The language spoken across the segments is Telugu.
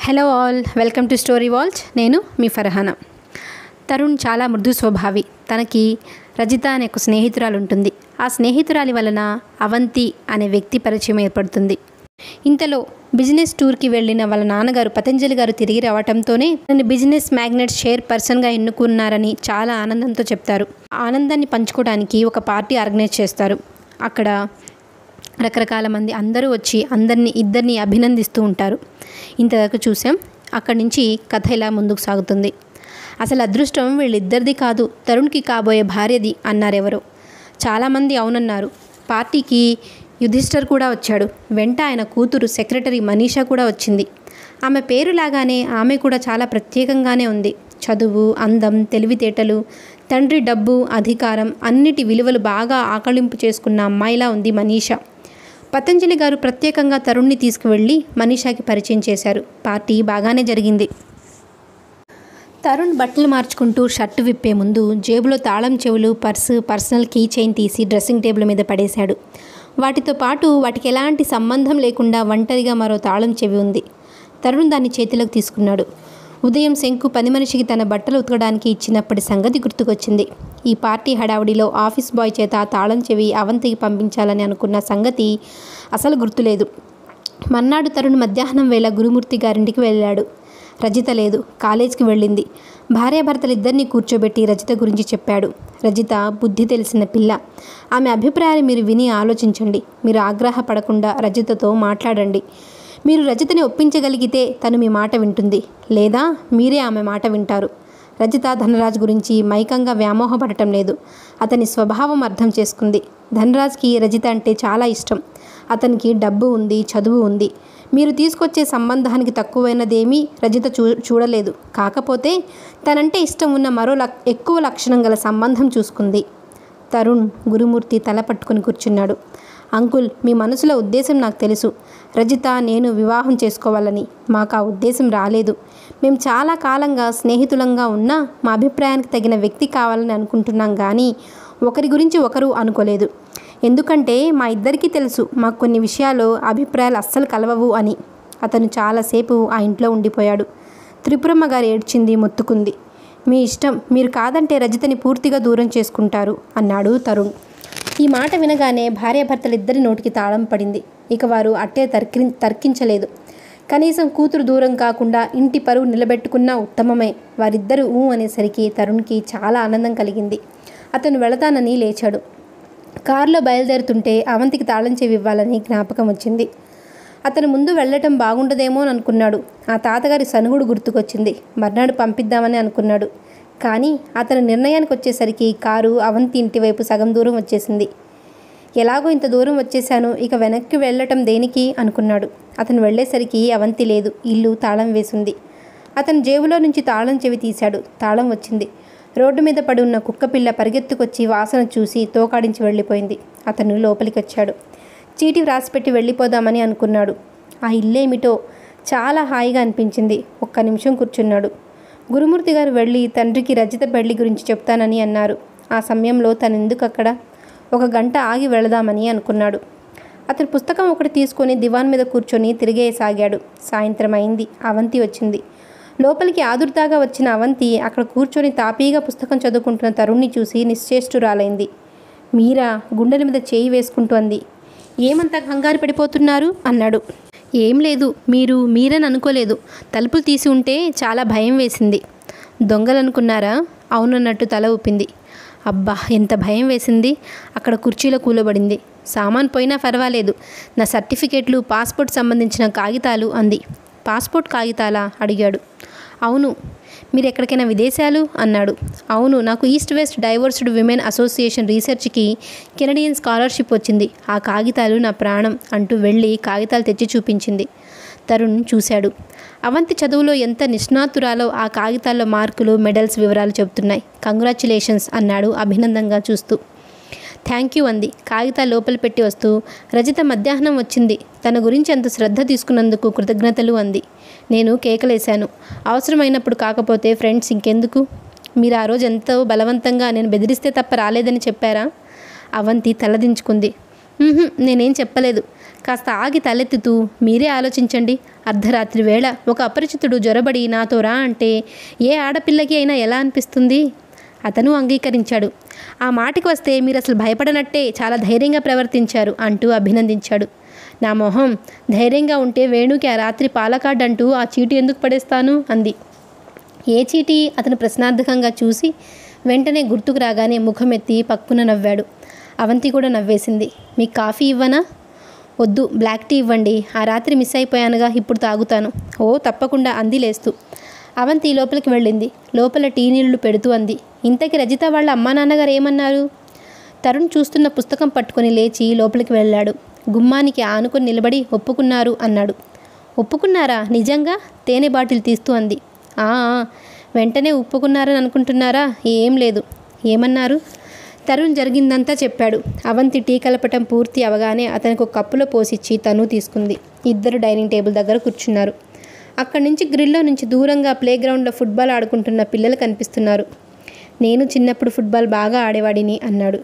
Hello all welcome to story వాల్చ్ నేను మీ ఫర్హానా తరుణ్ చాలా మృదు స్వభావి తనకి రజిత అనే ఒక స్నేహితురాలు ఉంటుంది ఆ స్నేహితురాలి వలన అవంతి అనే వ్యక్తి పరిచయం ఏర్పడుతుంది ఇంతలో బిజినెస్ టూర్కి వెళ్ళిన వాళ్ళ నాన్నగారు పతంజలి గారు తిరిగి రావటంతోనే నన్ను బిజినెస్ మ్యాగ్నెట్ షేర్ పర్సన్గా ఎన్నుకున్నారని చాలా ఆనందంతో చెప్తారు ఆ ఆనందాన్ని పంచుకోవడానికి ఒక పార్టీ ఆర్గనైజ్ చేస్తారు అక్కడ రకరకాల మంది అందరూ వచ్చి అందరినీ ఇద్దరిని అభినందిస్తూ ఉంటారు ఇంతవరకు చూసాం అక్కడి నుంచి కథ ఇలా ముందుకు సాగుతుంది అసలు అదృష్టం వీళ్ళిద్దరిది కాదు తరుణ్కి కాబోయే భార్యది అన్నారెవరో చాలామంది అవునన్నారు పార్టీకి యుధిష్ఠర్ కూడా వచ్చాడు వెంట ఆయన కూతురు సెక్రటరీ మనీషా కూడా వచ్చింది ఆమె పేరులాగానే ఆమె కూడా చాలా ప్రత్యేకంగానే ఉంది చదువు అందం తెలివితేటలు తండ్రి డబ్బు అధికారం అన్నిటి విలువలు బాగా ఆకళింపు చేసుకున్న అమ్మాయిలా ఉంది మనీషా పతంజలి గారు ప్రత్యేకంగా తరుణ్ణి తీసుకువెళ్ళి మనీషాకి పరిచయం చేశారు పార్టీ బాగానే జరిగింది తరుణ్ బట్టలు మార్చుకుంటూ షర్టు విప్పే ముందు జేబులో తాళం చెవులు పర్సు పర్సనల్ కీ చైన్ తీసి డ్రెస్సింగ్ టేబుల్ మీద పడేశాడు వాటితో పాటు వాటికి ఎలాంటి సంబంధం లేకుండా ఒంటరిగా మరో తాళం చెవి ఉంది తరుణ్ దాన్ని చేతిలోకి తీసుకున్నాడు ఉదయం శంకు పని మనిషికి తన బట్టలు ఉతకడానికి ఇచ్చినప్పటి సంగతి గుర్తుకొచ్చింది ఈ పార్టీ హడావుడిలో ఆఫీస్ బాయ్ చేత ఆ తాళం చెవి అవంతికి పంపించాలని అనుకున్న సంగతి అసలు గుర్తులేదు మర్నాడు తరుణ్ మధ్యాహ్నం వేళ గురుమూర్తి గారింటికి వెళ్ళాడు రజిత లేదు కాలేజ్కి వెళ్ళింది భార్యాభర్తలిద్దరినీ కూర్చోబెట్టి రజిత గురించి చెప్పాడు రజిత బుద్ధి తెలిసిన పిల్ల ఆమె అభిప్రాయాలు మీరు విని ఆలోచించండి మీరు ఆగ్రహపడకుండా రజితతో మాట్లాడండి మీరు రజితని ఒప్పించగలిగితే తను మీ మాట వింటుంది లేదా మీరే ఆమె మాట వింటారు రజిత ధనరాజ్ గురించి మైకంగా వ్యామోహపడటం లేదు అతని స్వభావం అర్థం చేసుకుంది ధనరాజ్కి రజిత అంటే చాలా ఇష్టం అతనికి డబ్బు ఉంది చదువు ఉంది మీరు తీసుకొచ్చే సంబంధానికి తక్కువైనదేమీ రజిత చూ చూడలేదు కాకపోతే తనంటే ఇష్టం ఉన్న మరో లక్ ఎక్కువ లక్షణం గల సంబంధం చూసుకుంది తరుణ్ గురుమూర్తి తల పట్టుకుని కూర్చున్నాడు అంకుల్ మీ మనసులో ఉద్దేశం నాకు తెలుసు రజిత నేను వివాహం చేసుకోవాలని మాకు ఆ ఉద్దేశం రాలేదు మేము చాలా కాలంగా స్నేహితులంగా ఉన్నా మా అభిప్రాయానికి తగిన వ్యక్తి కావాలని అనుకుంటున్నాం కానీ ఒకరి గురించి ఒకరు అనుకోలేదు ఎందుకంటే మా ఇద్దరికీ తెలుసు మాకు కొన్ని విషయాల్లో అభిప్రాయాలు అస్సలు కలవవు అని అతను చాలాసేపు ఆ ఇంట్లో ఉండిపోయాడు త్రిపురమ్మ గారు ఏడ్చింది మొత్తుకుంది మీ ఇష్టం మీరు కాదంటే రజితని పూర్తిగా దూరం చేసుకుంటారు అన్నాడు తరుణ్ ఈ మాట వినగానే భార్యాభర్తలిద్దరి నోటికి తాళం పడింది ఇక వారు అట్టే తర్కి తర్కించలేదు కనీసం కూతురు దూరం కాకుండా ఇంటి పరువు నిలబెట్టుకున్నా ఉత్తమమే వారిద్దరూ ఊ అనేసరికి తరుణ్కి చాలా ఆనందం కలిగింది అతను వెళతానని లేచాడు కారులో బయలుదేరుతుంటే అవంతికి తాళం చెవి ఇవ్వాలని జ్ఞాపకం వచ్చింది అతను ముందు వెళ్ళటం బాగుండదేమో అని అనుకున్నాడు ఆ తాతగారి సనుగుడు గుర్తుకొచ్చింది మర్నాడు పంపిద్దామని అనుకున్నాడు కానీ అతని నిర్ణయానికి వచ్చేసరికి కారు అవంతి ఇంటి వైపు సగం దూరం వచ్చేసింది ఎలాగో ఇంత దూరం వచ్చేశాను ఇక వెనక్కి వెళ్ళటం దేనికి అనుకున్నాడు అతను వెళ్ళేసరికి అవంతి లేదు ఇల్లు తాళం వేసింది అతను జేబులో నుంచి తాళం చెవి తీశాడు తాళం వచ్చింది రోడ్డు మీద పడి ఉన్న కుక్కపిల్ల పరిగెత్తుకొచ్చి వాసన చూసి తోకాడించి వెళ్ళిపోయింది అతను లోపలికి వచ్చాడు చీటి వ్రాసిపెట్టి వెళ్ళిపోదామని అనుకున్నాడు ఆ ఇల్లేమిటో చాలా హాయిగా అనిపించింది ఒక్క నిమిషం కూర్చున్నాడు గురుమూర్తి గారు వెళ్ళి తండ్రికి రజిత పెళ్లి గురించి చెప్తానని అన్నారు ఆ సమయంలో తను ఎందుకు అక్కడ ఒక గంట ఆగి వెళదామని అనుకున్నాడు అతను పుస్తకం ఒకటి తీసుకొని దివాన్ మీద కూర్చొని తిరిగేసాగాడు సాయంత్రం అయింది అవంతి వచ్చింది లోపలికి ఆదుర్దాగా వచ్చిన అవంతి అక్కడ కూర్చొని తాపీగా పుస్తకం చదువుకుంటున్న తరుణ్ణి చూసి నిశ్చేష్టురాలైంది మీరా గుండెల మీద చేయి వేసుకుంటూ అంది ఏమంత కంగారు పడిపోతున్నారు అన్నాడు ఏం లేదు మీరు మీరని అనుకోలేదు తలుపులు తీసి ఉంటే చాలా భయం వేసింది దొంగలనుకున్నారా అవునన్నట్టు తల ఊపింది అబ్బా ఎంత భయం వేసింది అక్కడ కుర్చీలో కూలబడింది సామాన్ పోయినా పర్వాలేదు నా సర్టిఫికేట్లు పాస్పోర్ట్ సంబంధించిన కాగితాలు అంది పాస్పోర్ట్ కాగితాలా అడిగాడు అవును మీరు ఎక్కడికైనా విదేశాలు అన్నాడు అవును నాకు east west divorced women association రీసెర్చ్కి కెనడియన్ స్కాలర్షిప్ వచ్చింది ఆ కాగితాలు నా ప్రాణం అంటూ వెళ్ళి కాగితాలు తెచ్చి చూపించింది తరుణ్ చూశాడు అవంతి చదువులో ఎంత నిష్ణాతురాలో ఆ కాగితాల్లో మార్కులు మెడల్స్ వివరాలు చెబుతున్నాయి కంగ్రాచులేషన్స్ అన్నాడు అభినందంగా చూస్తూ థ్యాంక్ యూ అంది కాగితాలు లోపల పెట్టి వస్తూ రజిత మధ్యాహ్నం వచ్చింది తన గురించి అంత శ్రద్ధ తీసుకున్నందుకు కృతజ్ఞతలు అంది నేను కేకలేశాను అవసరమైనప్పుడు కాకపోతే ఫ్రెండ్స్ ఇంకెందుకు మీరు ఆ రోజు ఎంతో బలవంతంగా నేను బెదిరిస్తే తప్ప రాలేదని చెప్పారా అవంతి తలదించుకుంది "ఉహుం, నేనేం చెప్పలేదు కాస్త ఆగి తలెత్తుతూ మీరే ఆలోచించండి అర్ధరాత్రి వేళ ఒక అపరిచితుడు జ్వరబడి నాతో రా అంటే ఏ ఆడపిల్లకి అయినా ఎలా అనిపిస్తుంది అతను అంగీకరించాడు ఆ మాటకి వస్తే మీరు అసలు భయపడనట్టే చాలా ధైర్యంగా ప్రవర్తించారు అంటూ అభినందించాడు నా మొహం ధైర్యంగా ఉంటే వేణుకి ఆ రాత్రి పాలకార్డ్ అంటూ ఆ చీటి ఎందుకు పడేస్తాను అంది ఏ చీటి అతను ప్రశ్నార్థకంగా చూసి వెంటనే గుర్తుకు రాగానే ముఖమెత్తి పక్కున నవ్వాడు అవంతి కూడా నవ్వేసింది మీకు కాఫీ ఇవ్వనా వద్దు బ్లాక్ టీ ఇవ్వండి ఆ రాత్రి మిస్ అయిపోయానుగా ఇప్పుడు తాగుతాను ఓ తప్పకుండా అంది లేస్తూ అవంతి లోపలికి వెళ్ళింది లోపల టీ నీళ్లు పెడుతూ అంది ఇంతకి రజిత వాళ్ళ అమ్మా నాన్నగారు ఏమన్నారు తరుణ్ చూస్తున్న పుస్తకం పట్టుకొని లేచి లోపలికి వెళ్ళాడు గుమ్మానికి ఆనుకొని నిలబడి ఒప్పుకున్నారు అన్నాడు ఒప్పుకున్నారా నిజంగా తేనె బాటిల్ తీస్తూ అంది "ఆ, ఆ, వెంటనే ఒప్పుకున్నారని అనుకుంటున్నారా ఏం లేదు ఏమన్నారు తరుణ్ జరిగిందంతా చెప్పాడు అవంతి టీ కలపటం పూర్తి అవగానే అతనికి ఒక కప్పులో పోసిచ్చి తను తీసుకుంది ఇద్దరు డైనింగ్ టేబుల్ దగ్గర కూర్చున్నారు అక్కడి నుంచి గ్రిల్లో నుంచి దూరంగా ప్లే గ్రౌండ్లో ఫుట్బాల్ ఆడుకుంటున్న పిల్లలు కనిపిస్తున్నారు నేను చిన్నప్పుడు ఫుట్బాల్ బాగా ఆడేవాడిని అన్నాడు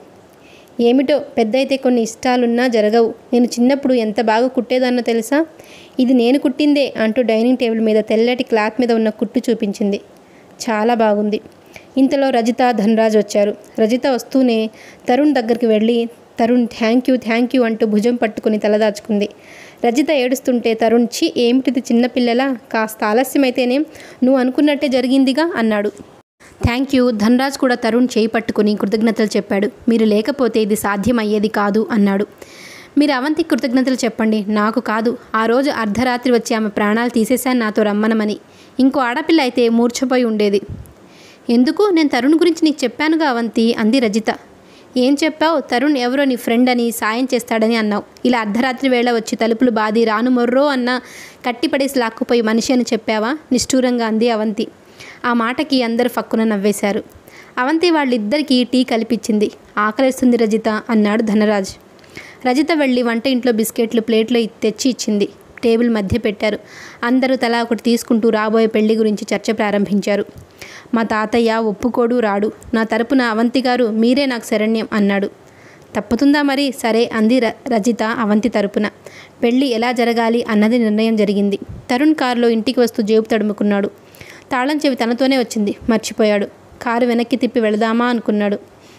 ఏమిటో పెద్ద అయితే కొన్ని ఇష్టాలున్నా జరగవు నేను చిన్నప్పుడు ఎంత బాగా కుట్టేదన్నో తెలుసా ఇది నేను కుట్టిందే అంటూ డైనింగ్ టేబుల్ మీద తెల్లటి క్లాత్ మీద ఉన్న కుట్టు చూపించింది చాలా బాగుంది ఇంతలో రజిత ధనరాజ్ వచ్చారు రజిత వస్తూనే తరుణ్ దగ్గరికి వెళ్ళి Tarun thank you thank you అంటూ భుజం పట్టుకుని తలదాచుకుంది రజిత ఏడుస్తుంటే తరుణ్ చి ఏమిటిది చిన్నపిల్లలా కాస్త ఆలస్యమైతేనే నువ్వు అనుకున్నట్టే జరిగిందిగా అన్నాడు థ్యాంక్ యూ ధనరాజ్ కూడా తరుణ్ చేయి పట్టుకుని కృతజ్ఞతలు చెప్పాడు మీరు లేకపోతే ఇది సాధ్యమయ్యేది కాదు అన్నాడు మీరు అవంతి కృతజ్ఞతలు చెప్పండి నాకు కాదు ఆ రోజు అర్ధరాత్రి వచ్చి ఆమె ప్రాణాలు తీసేశాను నాతో రమ్మనమని ఇంకో ఆడపిల్ల అయితే మూర్ఛపోయి ఉండేది ఎందుకు నేను తరుణ్ గురించి నీకు చెప్పానుగా అవంతి అంది రజిత ఏం చెప్పావు తరుణ్ ఎవరో నీ ఫ్రెండ్ అని సాయం చేస్తాడని అన్నావు ఇలా అర్ధరాత్రి వేళ వచ్చి తలుపులు బాది రాను మొర్రో అన్న కట్టిపడేసి లాక్కుపోయి మనిషి అని చెప్పావా నిష్ఠూరంగా అంది అవంతి ఆ మాటకి అందరూ ఫక్కున నవ్వేశారు అవంతి వాళ్ళిద్దరికీ టీ కలిపిచ్చింది ఆకలిస్తుంది రజిత అన్నాడు ధనరాజ్ రజిత వెళ్ళి వంట ఇంట్లో బిస్కెట్లు ప్లేట్లో ఇ- తెచ్చి ఇచ్చింది టేబుల్ మధ్య పెట్టారు అందరూ తలా ఒకటి తీసుకుంటూ రాబోయే పెళ్లి గురించి చర్చ ప్రారంభించారు మా తాతయ్య ఒప్పుకోడు రాడు నా తరపున అవంతి గారు మీరే నాకు శరణ్యం అన్నాడు తప్పుతుందా మరి సరే అంది ర- రజిత అవంతి తరపున పెళ్ళి ఎలా జరగాలి అన్నది నిర్ణయం జరిగింది తరుణ్ కారులో ఇంటికి వస్తూ జేబు తడుముకున్నాడు తాళం చెవి తనతోనే వచ్చింది మర్చిపోయాడు కారు వెనక్కి తిప్పి వెళదామా అనుకున్నాడు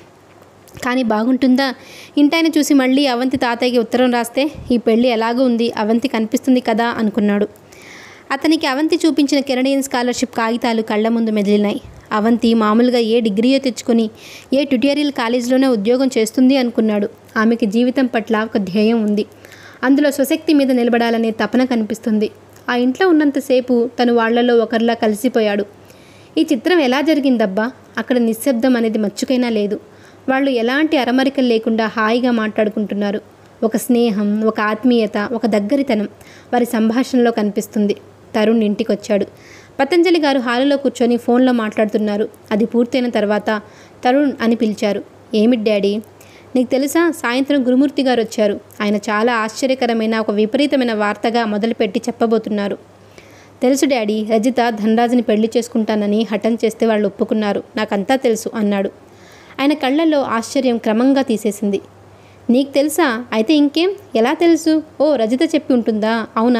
కానీ బాగుంటుందా ఇంటాయన చూసి మళ్ళీ అవంతి తాతయ్యకి ఉత్తరం రాస్తే ఈ పెళ్ళి ఎలాగో ఉంది అవంతి కనిపిస్తుంది కదా అనుకున్నాడు అతనికి అవంతి చూపించిన కెనడియన్ స్కాలర్షిప్ కాగితాలు కళ్ళ ముందు మెదిలినాయి అవంతి మామూలుగా ఏ డిగ్రీయో తెచ్చుకొని ఏ ట్యుటోరియల్ కాలేజీలోనే ఉద్యోగం చేస్తుంది అనుకున్నాడు ఆమెకి జీవితం పట్ల ఒక ధ్యేయం ఉంది అందులో స్వశక్తి మీద నిలబడాలనే తపన కనిపిస్తుంది ఆ ఇంట్లో ఉన్నంతసేపు తను వాళ్ళలో ఒకరిలా కలిసిపోయాడు ఈ చిత్రం ఎలా జరిగిందబ్బా అక్కడ నిశ్శబ్దం అనేది మచ్చుకైనా లేదు వాళ్ళు ఎలాంటి అరమరికలు లేకుండా హాయిగా మాట్లాడుకుంటున్నారు ఒక స్నేహం ఒక ఆత్మీయత ఒక దగ్గరితనం వారి సంభాషణలో కనిపిస్తుంది తరుణ్ ఇంటికొచ్చాడు పతంజలి గారు హాలులో కూర్చొని ఫోన్లో మాట్లాడుతున్నారు అది పూర్తయిన తర్వాత తరుణ్ అని పిలిచారు ఏమిటి డాడీ నీకు తెలుసా సాయంత్రం గురుమూర్తి గారు వచ్చారు ఆయన చాలా ఆశ్చర్యకరమైన ఒక విపరీతమైన వార్తగా మొదలుపెట్టి చెప్పబోతున్నారు తెలుసు డాడీ రజిత ధనరాజుని పెళ్లి చేసుకుంటానని హఠం చేస్తే వాళ్ళు ఒప్పుకున్నారు నాకంతా తెలుసు అన్నాడు ఆయన కళ్ళల్లో ఆశ్చర్యం క్రమంగా తీసేసింది నీకు తెలుసా అయితే ఇంకేం ఎలా తెలుసు ఓ రజిత చెప్పి ఉంటుందా అవునా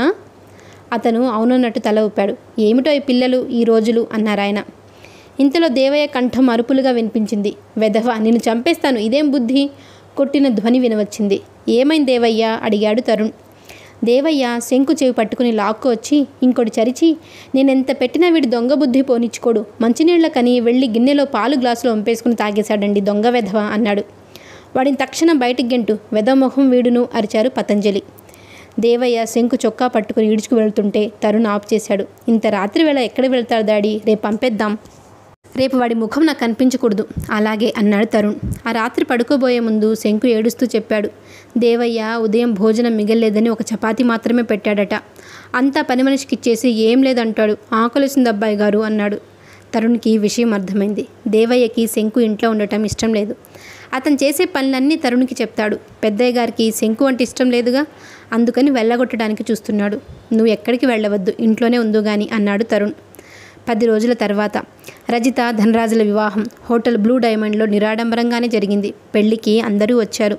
అతను అవునన్నట్టు తల ఊపాడు ఏమిటో ఈ పిల్లలు ఈ రోజులు అన్నారాయన ఇంతలో దేవయ్య కంఠం అరుపులుగా వినిపించింది వెధవ నిన్ను చంపేస్తాను ఇదేం బుద్ధి కొట్టిన ధ్వని వినవచ్చింది ఏమైంది దేవయ్య అడిగాడు తరుణ్ దేవయ్య శంకు చెవి పట్టుకుని లాక్కు వచ్చి ఇంకోటి చరిచి నేనెంత పెట్టినా వీడి దొంగ బుద్ధి పోనిచ్చుకోడు మంచినీళ్ళకని వెళ్ళి గిన్నెలో పాలు గ్లాసులో వంపేసుకుని తాగేశాడండి దొంగ వెధవ అన్నాడు వాడిని తక్షణం బయటికి గెంటు వెధమొహం వీడును అరిచారు పతంజలి దేవయ్య శంకు చొక్కా పట్టుకుని ఈడ్చుకు వెళ్తుంటే తరుణ్ ఆఫ్ చేశాడు ఇంత రాత్రి వేళ ఎక్కడ వెళ్తాడు డాడీ రేపు పంపేద్దాం రేపు వాడి ముఖం నాకు కనిపించకూడదు అలాగే అన్నాడు తరుణ్ ఆ రాత్రి పడుకోబోయే ముందు శంకు ఏడుస్తూ చెప్పాడు దేవయ్య ఉదయం భోజనం మిగల్లేదని ఒక చపాతీ మాత్రమే పెట్టాడట అంతా పని మనిషికి ఇచ్చేసి ఏం లేదంటాడు ఆకలిసింది అబ్బాయి గారు అన్నాడు తరుణ్కి ఈ విషయం అర్థమైంది దేవయ్యకి శంకు ఇంట్లో ఉండటం ఇష్టం లేదు అతను చేసే పనులన్నీ తరుణ్కి చెప్తాడు పెద్దయ్య గారికి శంకు అంటే ఇష్టం లేదుగా అందుకని వెళ్ళగొట్టడానికి చూస్తున్నాడు నువ్వు ఎక్కడికి వెళ్ళవద్దు ఇంట్లోనే ఉందో గాని అన్నాడు తరుణ్ పది రోజుల తర్వాత రజిత ధనరాజుల వివాహం హోటల్ బ్లూ డైమండ్లో నిరాడంబరంగానే జరిగింది పెళ్లికి అందరూ వచ్చారు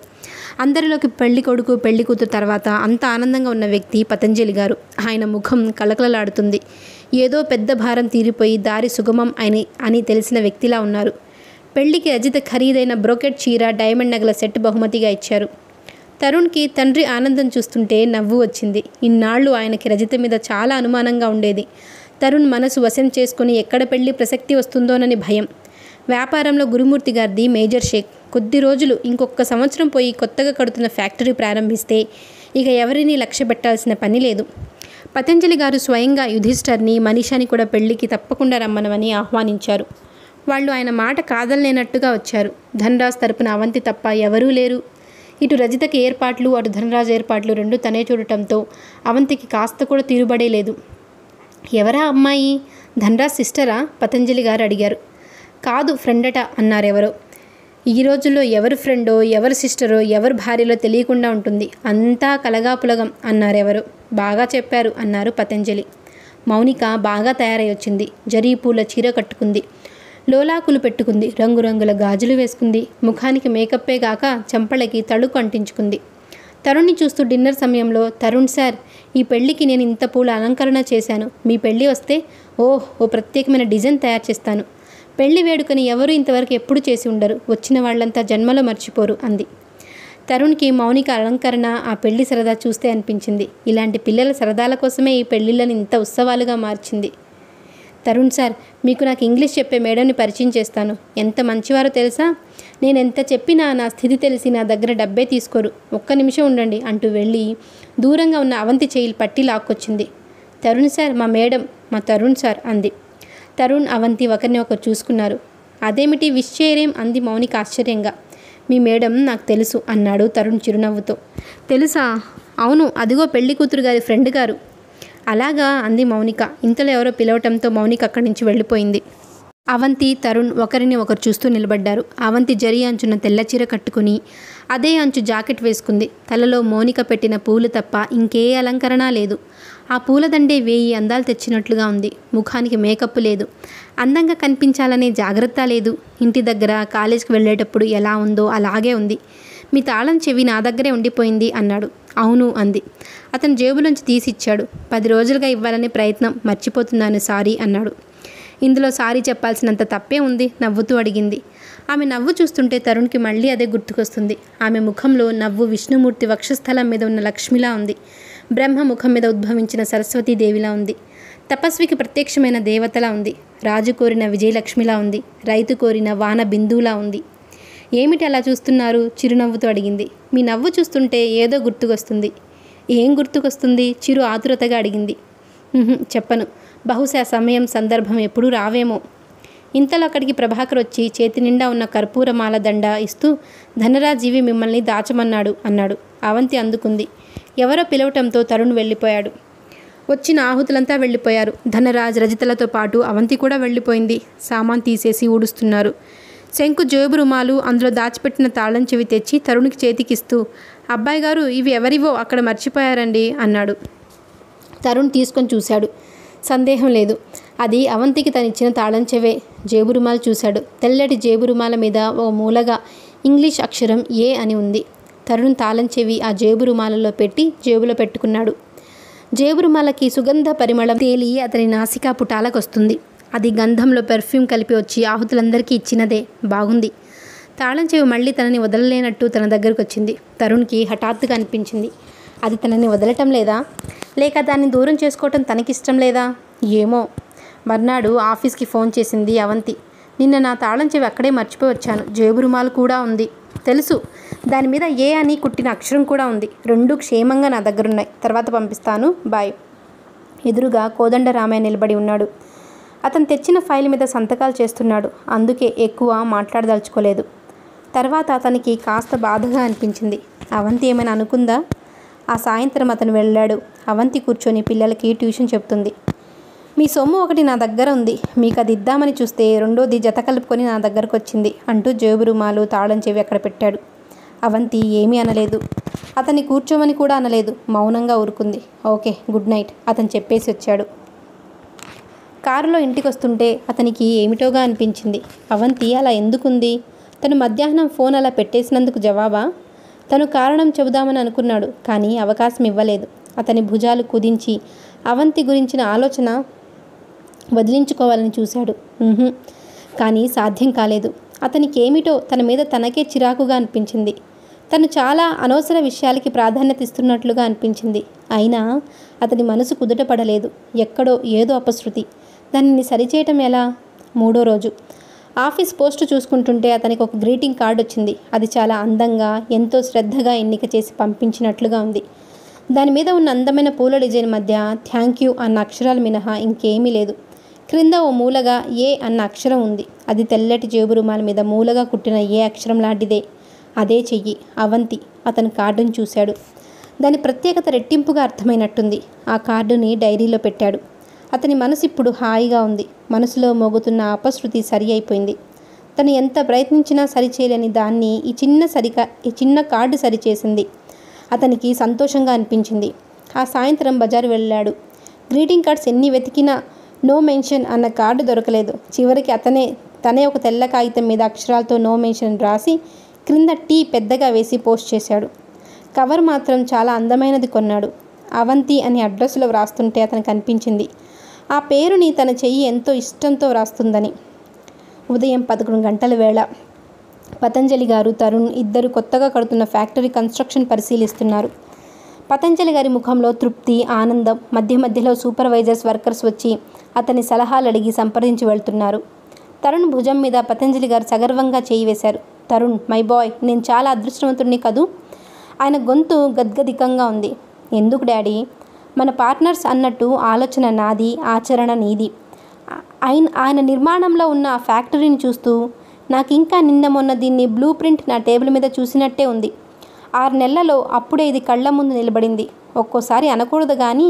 అందరిలోకి పెళ్లి కొడుకు పెళ్లి కూతురు తర్వాత అంత ఆనందంగా ఉన్న వ్యక్తి పతంజలి గారు ఆయన ముఖం కలకలలాడుతుంది ఏదో పెద్ద భారం తీరిపోయి దారి సుగమం అని అని తెలిసిన వ్యక్తిలా ఉన్నారు పెళ్లికి రజిత ఖరీదైన బ్రోకెట్ చీర డైమండ్ నగల సెట్ బహుమతిగా ఇచ్చారు తరుణ్కి తండ్రి ఆనందం చూస్తుంటే నవ్వు వచ్చింది ఇన్నాళ్ళు ఆయనకి రజిత మీద చాలా అనుమానంగా ఉండేది తరుణ్ మనసు వశం చేసుకుని ఎక్కడ పెళ్లి ప్రసక్తి వస్తుందోనని భయం వ్యాపారంలో గురుమూర్తి గారిది మేజర్ షేక్ కొద్ది రోజులు ఇంకొక సంవత్సరం పోయి కొత్తగా కడుతున్న ఫ్యాక్టరీ ప్రారంభిస్తే ఇక ఎవరిని లక్ష్య పెట్టాల్సిన పని లేదు పతంజలి గారు స్వయంగా యుధిష్ఠర్ని మనీషాని కూడా పెళ్లికి తప్పకుండా రమ్మనమని ఆహ్వానించారు వాళ్ళు ఆయన మాట కాదలలేనట్టుగా వచ్చారు ధనరాజ్ తరపున అవంతి తప్ప ఎవరూ లేరు ఇటు రజితకి ఏర్పాట్లు అటు ధనరాజ్ ఏర్పాట్లు రెండు తనే చూడటంతో అవంతికి కాస్త కూడా తీరుబడే లేదు ఎవరా అమ్మాయి ధనరాజ్ సిస్టరా పతంజలి గారు అడిగారు కాదు ఫ్రెండట అన్నారెవరో ఈ రోజుల్లో ఎవరు ఫ్రెండో ఎవరు సిస్టరో ఎవరు భార్యలో తెలియకుండా ఉంటుంది అంతా కలగాపులగం అన్నారెవరో బాగా చెప్పారు అన్నారు పతంజలి మౌనిక బాగా తయారై వచ్చింది జరీ పూల చీర కట్టుకుంది లోలాకులు పెట్టుకుంది రంగురంగుల గాజులు వేసుకుంది ముఖానికి మేకప్పే గాక చెంపలకి తళుకు అంటించుకుంది తరుణ్ని చూస్తూ డిన్నర్ సమయంలో తరుణ్ సార్ ఈ పెళ్ళికి నేను ఇంత పూల అలంకరణ చేశాను మీ పెళ్ళి వస్తే ఓహ్ ఓ ప్రత్యేకమైన డిజైన్ తయారు చేస్తాను పెళ్లి వేడుకని ఎవరు ఇంతవరకు ఎప్పుడు చేసి ఉండరు వచ్చిన వాళ్ళంతా జన్మలో మర్చిపోరు అంది తరుణ్కి మౌనిక అలంకరణ ఆ పెళ్లి సరదా చూస్తే అనిపించింది ఇలాంటి పిల్లల సరదాల కోసమే ఈ పెళ్లిళ్ళని ఇంత ఉత్సవాలుగా మార్చింది తరుణ్ సార్ మీకు నాకు ఇంగ్లీష్ చెప్పే మేడంని పరిచయం చేస్తాను ఎంత మంచివారో తెలుసా నేను ఎంత చెప్పినా నా స్థితి తెలిసి నా దగ్గర డబ్బే తీసుకోరు ఒక్క నిమిషం ఉండండి అంటూ వెళ్ళి దూరంగా ఉన్న అవంతి చేయిలు పట్టి లాక్కొచ్చింది తరుణ్ సార్ మా మేడం మా తరుణ్ సార్ అంది తరుణ్ అవంతి ఒకరిని ఒకరు చూసుకున్నారు అదేమిటి విష్ చేయరేం అంది మౌనిక ఆశ్చర్యంగా మీ మేడం నాకు తెలుసు అన్నాడు తరుణ్ చిరునవ్వుతో తెలుసా అవును అదిగో పెళ్లి కూతురు గారి ఫ్రెండ్ గారు అలాగా అంది మౌనిక ఇంతలో ఎవరో పిలవటంతో మౌనిక అక్కడి నుంచి వెళ్ళిపోయింది అవంతి తరుణ్ ఒకరిని ఒకరు చూస్తూ నిలబడ్డారు అవంతి జరి అంచున తెల్ల చీర కట్టుకుని అదే అంచు జాకెట్ వేసుకుంది తలలో మౌనిక పెట్టిన పూలు తప్ప ఇంకే అలంకరణ లేదు ఆ పూలదండే వేయి అందాలు తెచ్చినట్లుగా ఉంది ముఖానికి మేకప్ లేదు అందంగా కనిపించాలనే జాగ్రత్త లేదు ఇంటి దగ్గర కాలేజీకి వెళ్ళేటప్పుడు ఎలా ఉందో అలాగే ఉంది మీ తాళం చెవి నా దగ్గరే ఉండిపోయింది అన్నాడు అవును అంది అతను జేబులోంచి తీసిచ్చాడు పది రోజులుగా ఇవ్వాలనే ప్రయత్నం మర్చిపోతున్నాను సారీ అన్నాడు ఇందులో సారీ చెప్పాల్సినంత తప్పే ఉంది నవ్వుతూ అడిగింది ఆమె నవ్వు చూస్తుంటే తరుణ్కి మళ్ళీ అదే గుర్తుకొస్తుంది ఆమె ముఖంలో నవ్వు విష్ణుమూర్తి వక్షస్థలం మీద ఉన్న లక్ష్మిలా ఉంది బ్రహ్మ ముఖం మీద ఉద్భవించిన సరస్వతీదేవిలా ఉంది తపస్వికి ప్రత్యక్షమైన దేవతలా ఉంది రాజు కోరిన విజయలక్ష్మిలా ఉంది రైతు కోరిన వాన బిందువులా ఉంది ఏమిటి అలా చూస్తున్నారు చిరునవ్వుతో అడిగింది మీ నవ్వు చూస్తుంటే ఏదో గుర్తుకొస్తుంది ఏం గుర్తుకొస్తుంది చిరు ఆతురతగా అడిగింది "ఉహుం, చెప్పను బహుశా సమయం సందర్భం ఎప్పుడూ రావేమో ఇంతలో అక్కడికి ప్రభాకర్ వచ్చి చేతి నిండా ఉన్న కర్పూరమాల దండ ఇస్తూ ధనరాజీవి మిమ్మల్ని దాచమన్నాడు అన్నాడు అవంతి అందుకుంది ఎవరో పిలవటంతో తరుణ్ వెళ్ళిపోయాడు వచ్చిన ఆహుతులంతా వెళ్ళిపోయారు ధనరాజ్ రజితలతో పాటు అవంతి కూడా వెళ్ళిపోయింది సామాన్ తీసేసి ఊడుస్తున్నారు శంకు జేబు రుమాలు అందులో దాచిపెట్టిన తాళం చెవి తెచ్చి తరుణ్కి చేతికిస్తూ అబ్బాయి గారు ఇవి ఎవరివో అక్కడ మర్చిపోయారండి అన్నాడు తరుణ్ తీసుకొని చూశాడు సందేహం లేదు అది అవంతికి తనిచ్చిన తాళం చెవే జేబు రుమాలు చూశాడు తెల్లటి జేబు రుమాల మీద ఓ మూలగా ఇంగ్లీష్ అక్షరం ఏ అని ఉంది తరుణ్ తాళం చెవి ఆ జేబు రుమాలలో పెట్టి జేబులో పెట్టుకున్నాడు జేబు రుమాలకి సుగంధ పరిమళం తేలి అతని నాసికా పుటాలకు వస్తుంది అది గంధంలో పెర్ఫ్యూమ్ కలిపి వచ్చి ఆహుతులందరికీ ఇచ్చినదే బాగుంది తాళం చెవి మళ్ళీ తనని వదలలేనట్టు తన దగ్గరకు వచ్చింది తరుణ్కి హఠాత్తుగా అనిపించింది అది తనని వదలటం లేదా లేక దాన్ని దూరం చేసుకోవటం తనకిష్టం లేదా ఏమో మర్నాడు ఆఫీస్కి ఫోన్ చేసింది అవంతి నిన్న నా తాళం చెవి అక్కడే మర్చిపోయి వచ్చాను జేబు రుమాలు కూడా ఉంది తెలుసు దాని మీద ఏ అని కుట్టిన అక్షరం కూడా ఉంది రెండు క్షేమంగా నా దగ్గరున్నాయి తర్వాత పంపిస్తాను బాయ్ ఎదురుగా కోదండ రామయ్య నిలబడి ఉన్నాడు అతను తెచ్చిన ఫైల్ మీద సంతకాలు చేస్తున్నాడు అందుకే ఎక్కువ మాట్లాడదలుచుకోలేదు తర్వాత అతనికి కాస్త బాధగా అనిపించింది అవంతి ఏమైనా అనుకుందా ఆ సాయంత్రం అతను వెళ్ళాడు అవంతి కూర్చొని పిల్లలకి ట్యూషన్ చెప్తుంది మీ సొమ్ము ఒకటి నా దగ్గర ఉంది మీకు అది ఇద్దామని చూస్తే రెండోది జత కలుపుకొని నా దగ్గరకు వచ్చింది అంటూ జేబు రుమాలు తాళం చెవి అక్కడ పెట్టాడు అవంతి ఏమీ అనలేదు అతన్ని కూర్చోమని కూడా అనలేదు మౌనంగా ఊరుకుంది ఓకే గుడ్ నైట్ అతను చెప్పేసి వచ్చాడు కారులో ఇంటికి వస్తుంటే అతనికి ఏమిటోగా అనిపించింది అవంతి అలా ఎందుకుంది తను మధ్యాహ్నం ఫోన్ అలా పెట్టేసినందుకు జవాబా తను కారణం చెబుదామని అనుకున్నాడు కానీ అవకాశం ఇవ్వలేదు అతని భుజాలు కుదించి అవంతి గురించిన ఆలోచన వదిలించుకోవాలని చూశాడు ఉహుం. కానీ సాధ్యం కాలేదు అతనికి ఏమిటో తన మీద తనకే చిరాకుగా అనిపించింది తను చాలా అనవసర విషయాలకి ప్రాధాన్యత ఇస్తున్నట్లుగా అనిపించింది అయినా అతని మనసు కుదుటపడలేదు ఎక్కడో ఏదో అపశృతి దానిని సరిచేయటం ఎలా మూడో రోజు ఆఫీస్ పోస్టు చూసుకుంటుంటే అతనికి ఒక గ్రీటింగ్ కార్డు వచ్చింది అది చాలా అందంగా ఎంతో శ్రద్ధగా ఎన్నిక చేసి పంపించినట్లుగా ఉంది దాని మీద ఉన్న అందమైన పూల డిజైన్ మధ్య థ్యాంక్ యూ అన్న అక్షరాలు మినహా ఇంకేమీ లేదు క్రింద ఓ మూలగా ఏ అన్న అక్షరం ఉంది అది తెల్లటి జేబు రుమాల మీద మూలగా కుట్టిన ఏ అక్షరం లాంటిదే అదే చెయ్యి అవంతి అతని కార్డును చూశాడు దాని ప్రత్యేకత రెట్టింపుగా అర్థమైనట్టుంది ఆ కార్డుని డైరీలో పెట్టాడు అతని మనసు ఇప్పుడు హాయిగా ఉంది మనసులో మోగుతున్న అపశృతి సరి అయిపోయింది తను ఎంత ప్రయత్నించినా సరిచేయలేని దాన్ని ఈ చిన్న సరిక ఈ చిన్న కార్డు సరిచేసింది అతనికి సంతోషంగా అనిపించింది ఆ సాయంత్రం బజారు వెళ్ళాడు గ్రీటింగ్ కార్డ్స్ ఎన్ని వెతికినా నో మెన్షన్ అన్న కార్డు దొరకలేదు చివరికి అతనే తనే ఒక తెల్ల కాగితం మీద అక్షరాలతో నో మెన్షన్ రాసి క్రింద టీ పెద్దగా వేసి పోస్ట్ చేశాడు కవర్ మాత్రం చాలా అందమైనది కొన్నాడు అవంతి అని అడ్రస్లో వ్రాస్తుంటే అతనికి అనిపించింది ఆ పేరుని తన చెయ్యి ఎంతో ఇష్టంతో వ్రాస్తుందని ఉదయం పదకొండు గంటల వేళ పతంజలి గారు తరుణ్ ఇద్దరు కొత్తగా కడుతున్న ఫ్యాక్టరీ కన్స్ట్రక్షన్ పరిశీలిస్తున్నారు పతంజలి గారి ముఖంలో తృప్తి ఆనందం మధ్య మధ్యలో సూపర్వైజర్స్ వర్కర్స్ వచ్చి అతని సలహాలు అడిగి సంప్రదించి వెళ్తున్నారు తరుణ్ భుజం మీద పతంజలి గారు సగర్వంగా చేయి వేశారు తరుణ్ మై బాయ్ నేను చాలా అదృష్టవంతుడిని కదూ ఆయన గొంతు గద్గదికంగా ఉంది ఎందుకు డాడీ మన పార్ట్నర్స్ అన్నట్టు ఆలోచన నాది ఆచరణ నీది ఆయన ఆయన నిర్మాణంలో ఉన్న ఆ ఫ్యాక్టరీని చూస్తూ నాకు ఇంకా నిన్న మొన్న దీన్ని బ్లూ ప్రింట్ నా టేబుల్ మీద చూసినట్టే ఉంది ఆరు నెలలలో అప్పుడే ఇది కళ్ళ ముందు నిలబడింది ఒక్కోసారి అనకూడదు కానీ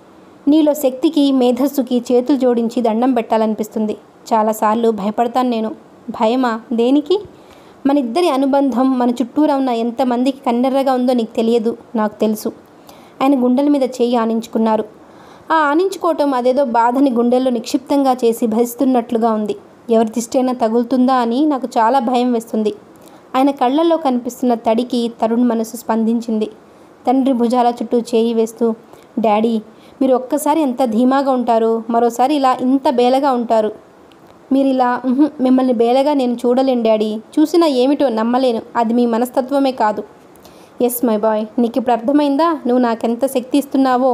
నీలో శక్తికి మేధస్సుకి చేతులు జోడించి దండం పెట్టాలనిపిస్తుంది చాలాసార్లు భయపడతాను నేను భయమా దేనికి మన ఇద్దరి అనుబంధం మన చుట్టూరా ఉన్న ఎంతమందికి కన్నెర్రగా ఉందో నీకు తెలియదు నాకు తెలుసు ఆయన గుండెల మీద చేయి ఆనించుకున్నారు ఆ ఆనించుకోవటం అదేదో బాధని గుండెల్లో నిక్షిప్తంగా చేసి భరిస్తున్నట్లుగా ఉంది ఎవరి దిష్టైనా తగులుతుందా అని నాకు చాలా భయం వేస్తుంది ఆయన కళ్ళల్లో కనిపిస్తున్న తడికి తరుణ్ మనసు స్పందించింది తండ్రి భుజాల చుట్టూ చేయి వేస్తూ డాడీ మీరు ఒక్కసారి ఎంత ధీమాగా ఉంటారు మరోసారి ఇలా ఇంత బేలగా ఉంటారు మీరు ఇలా "ఉహుం, మిమ్మల్ని బేలగా నేను చూడలేను డాడీ చూసినా ఏమిటో నమ్మలేను అది మీ మనస్తత్వమే కాదు ఎస్ మై బాయ్ నీకు ఇప్పుడు అర్థమైందా నువ్వు నాకెంత శక్తి ఇస్తున్నావో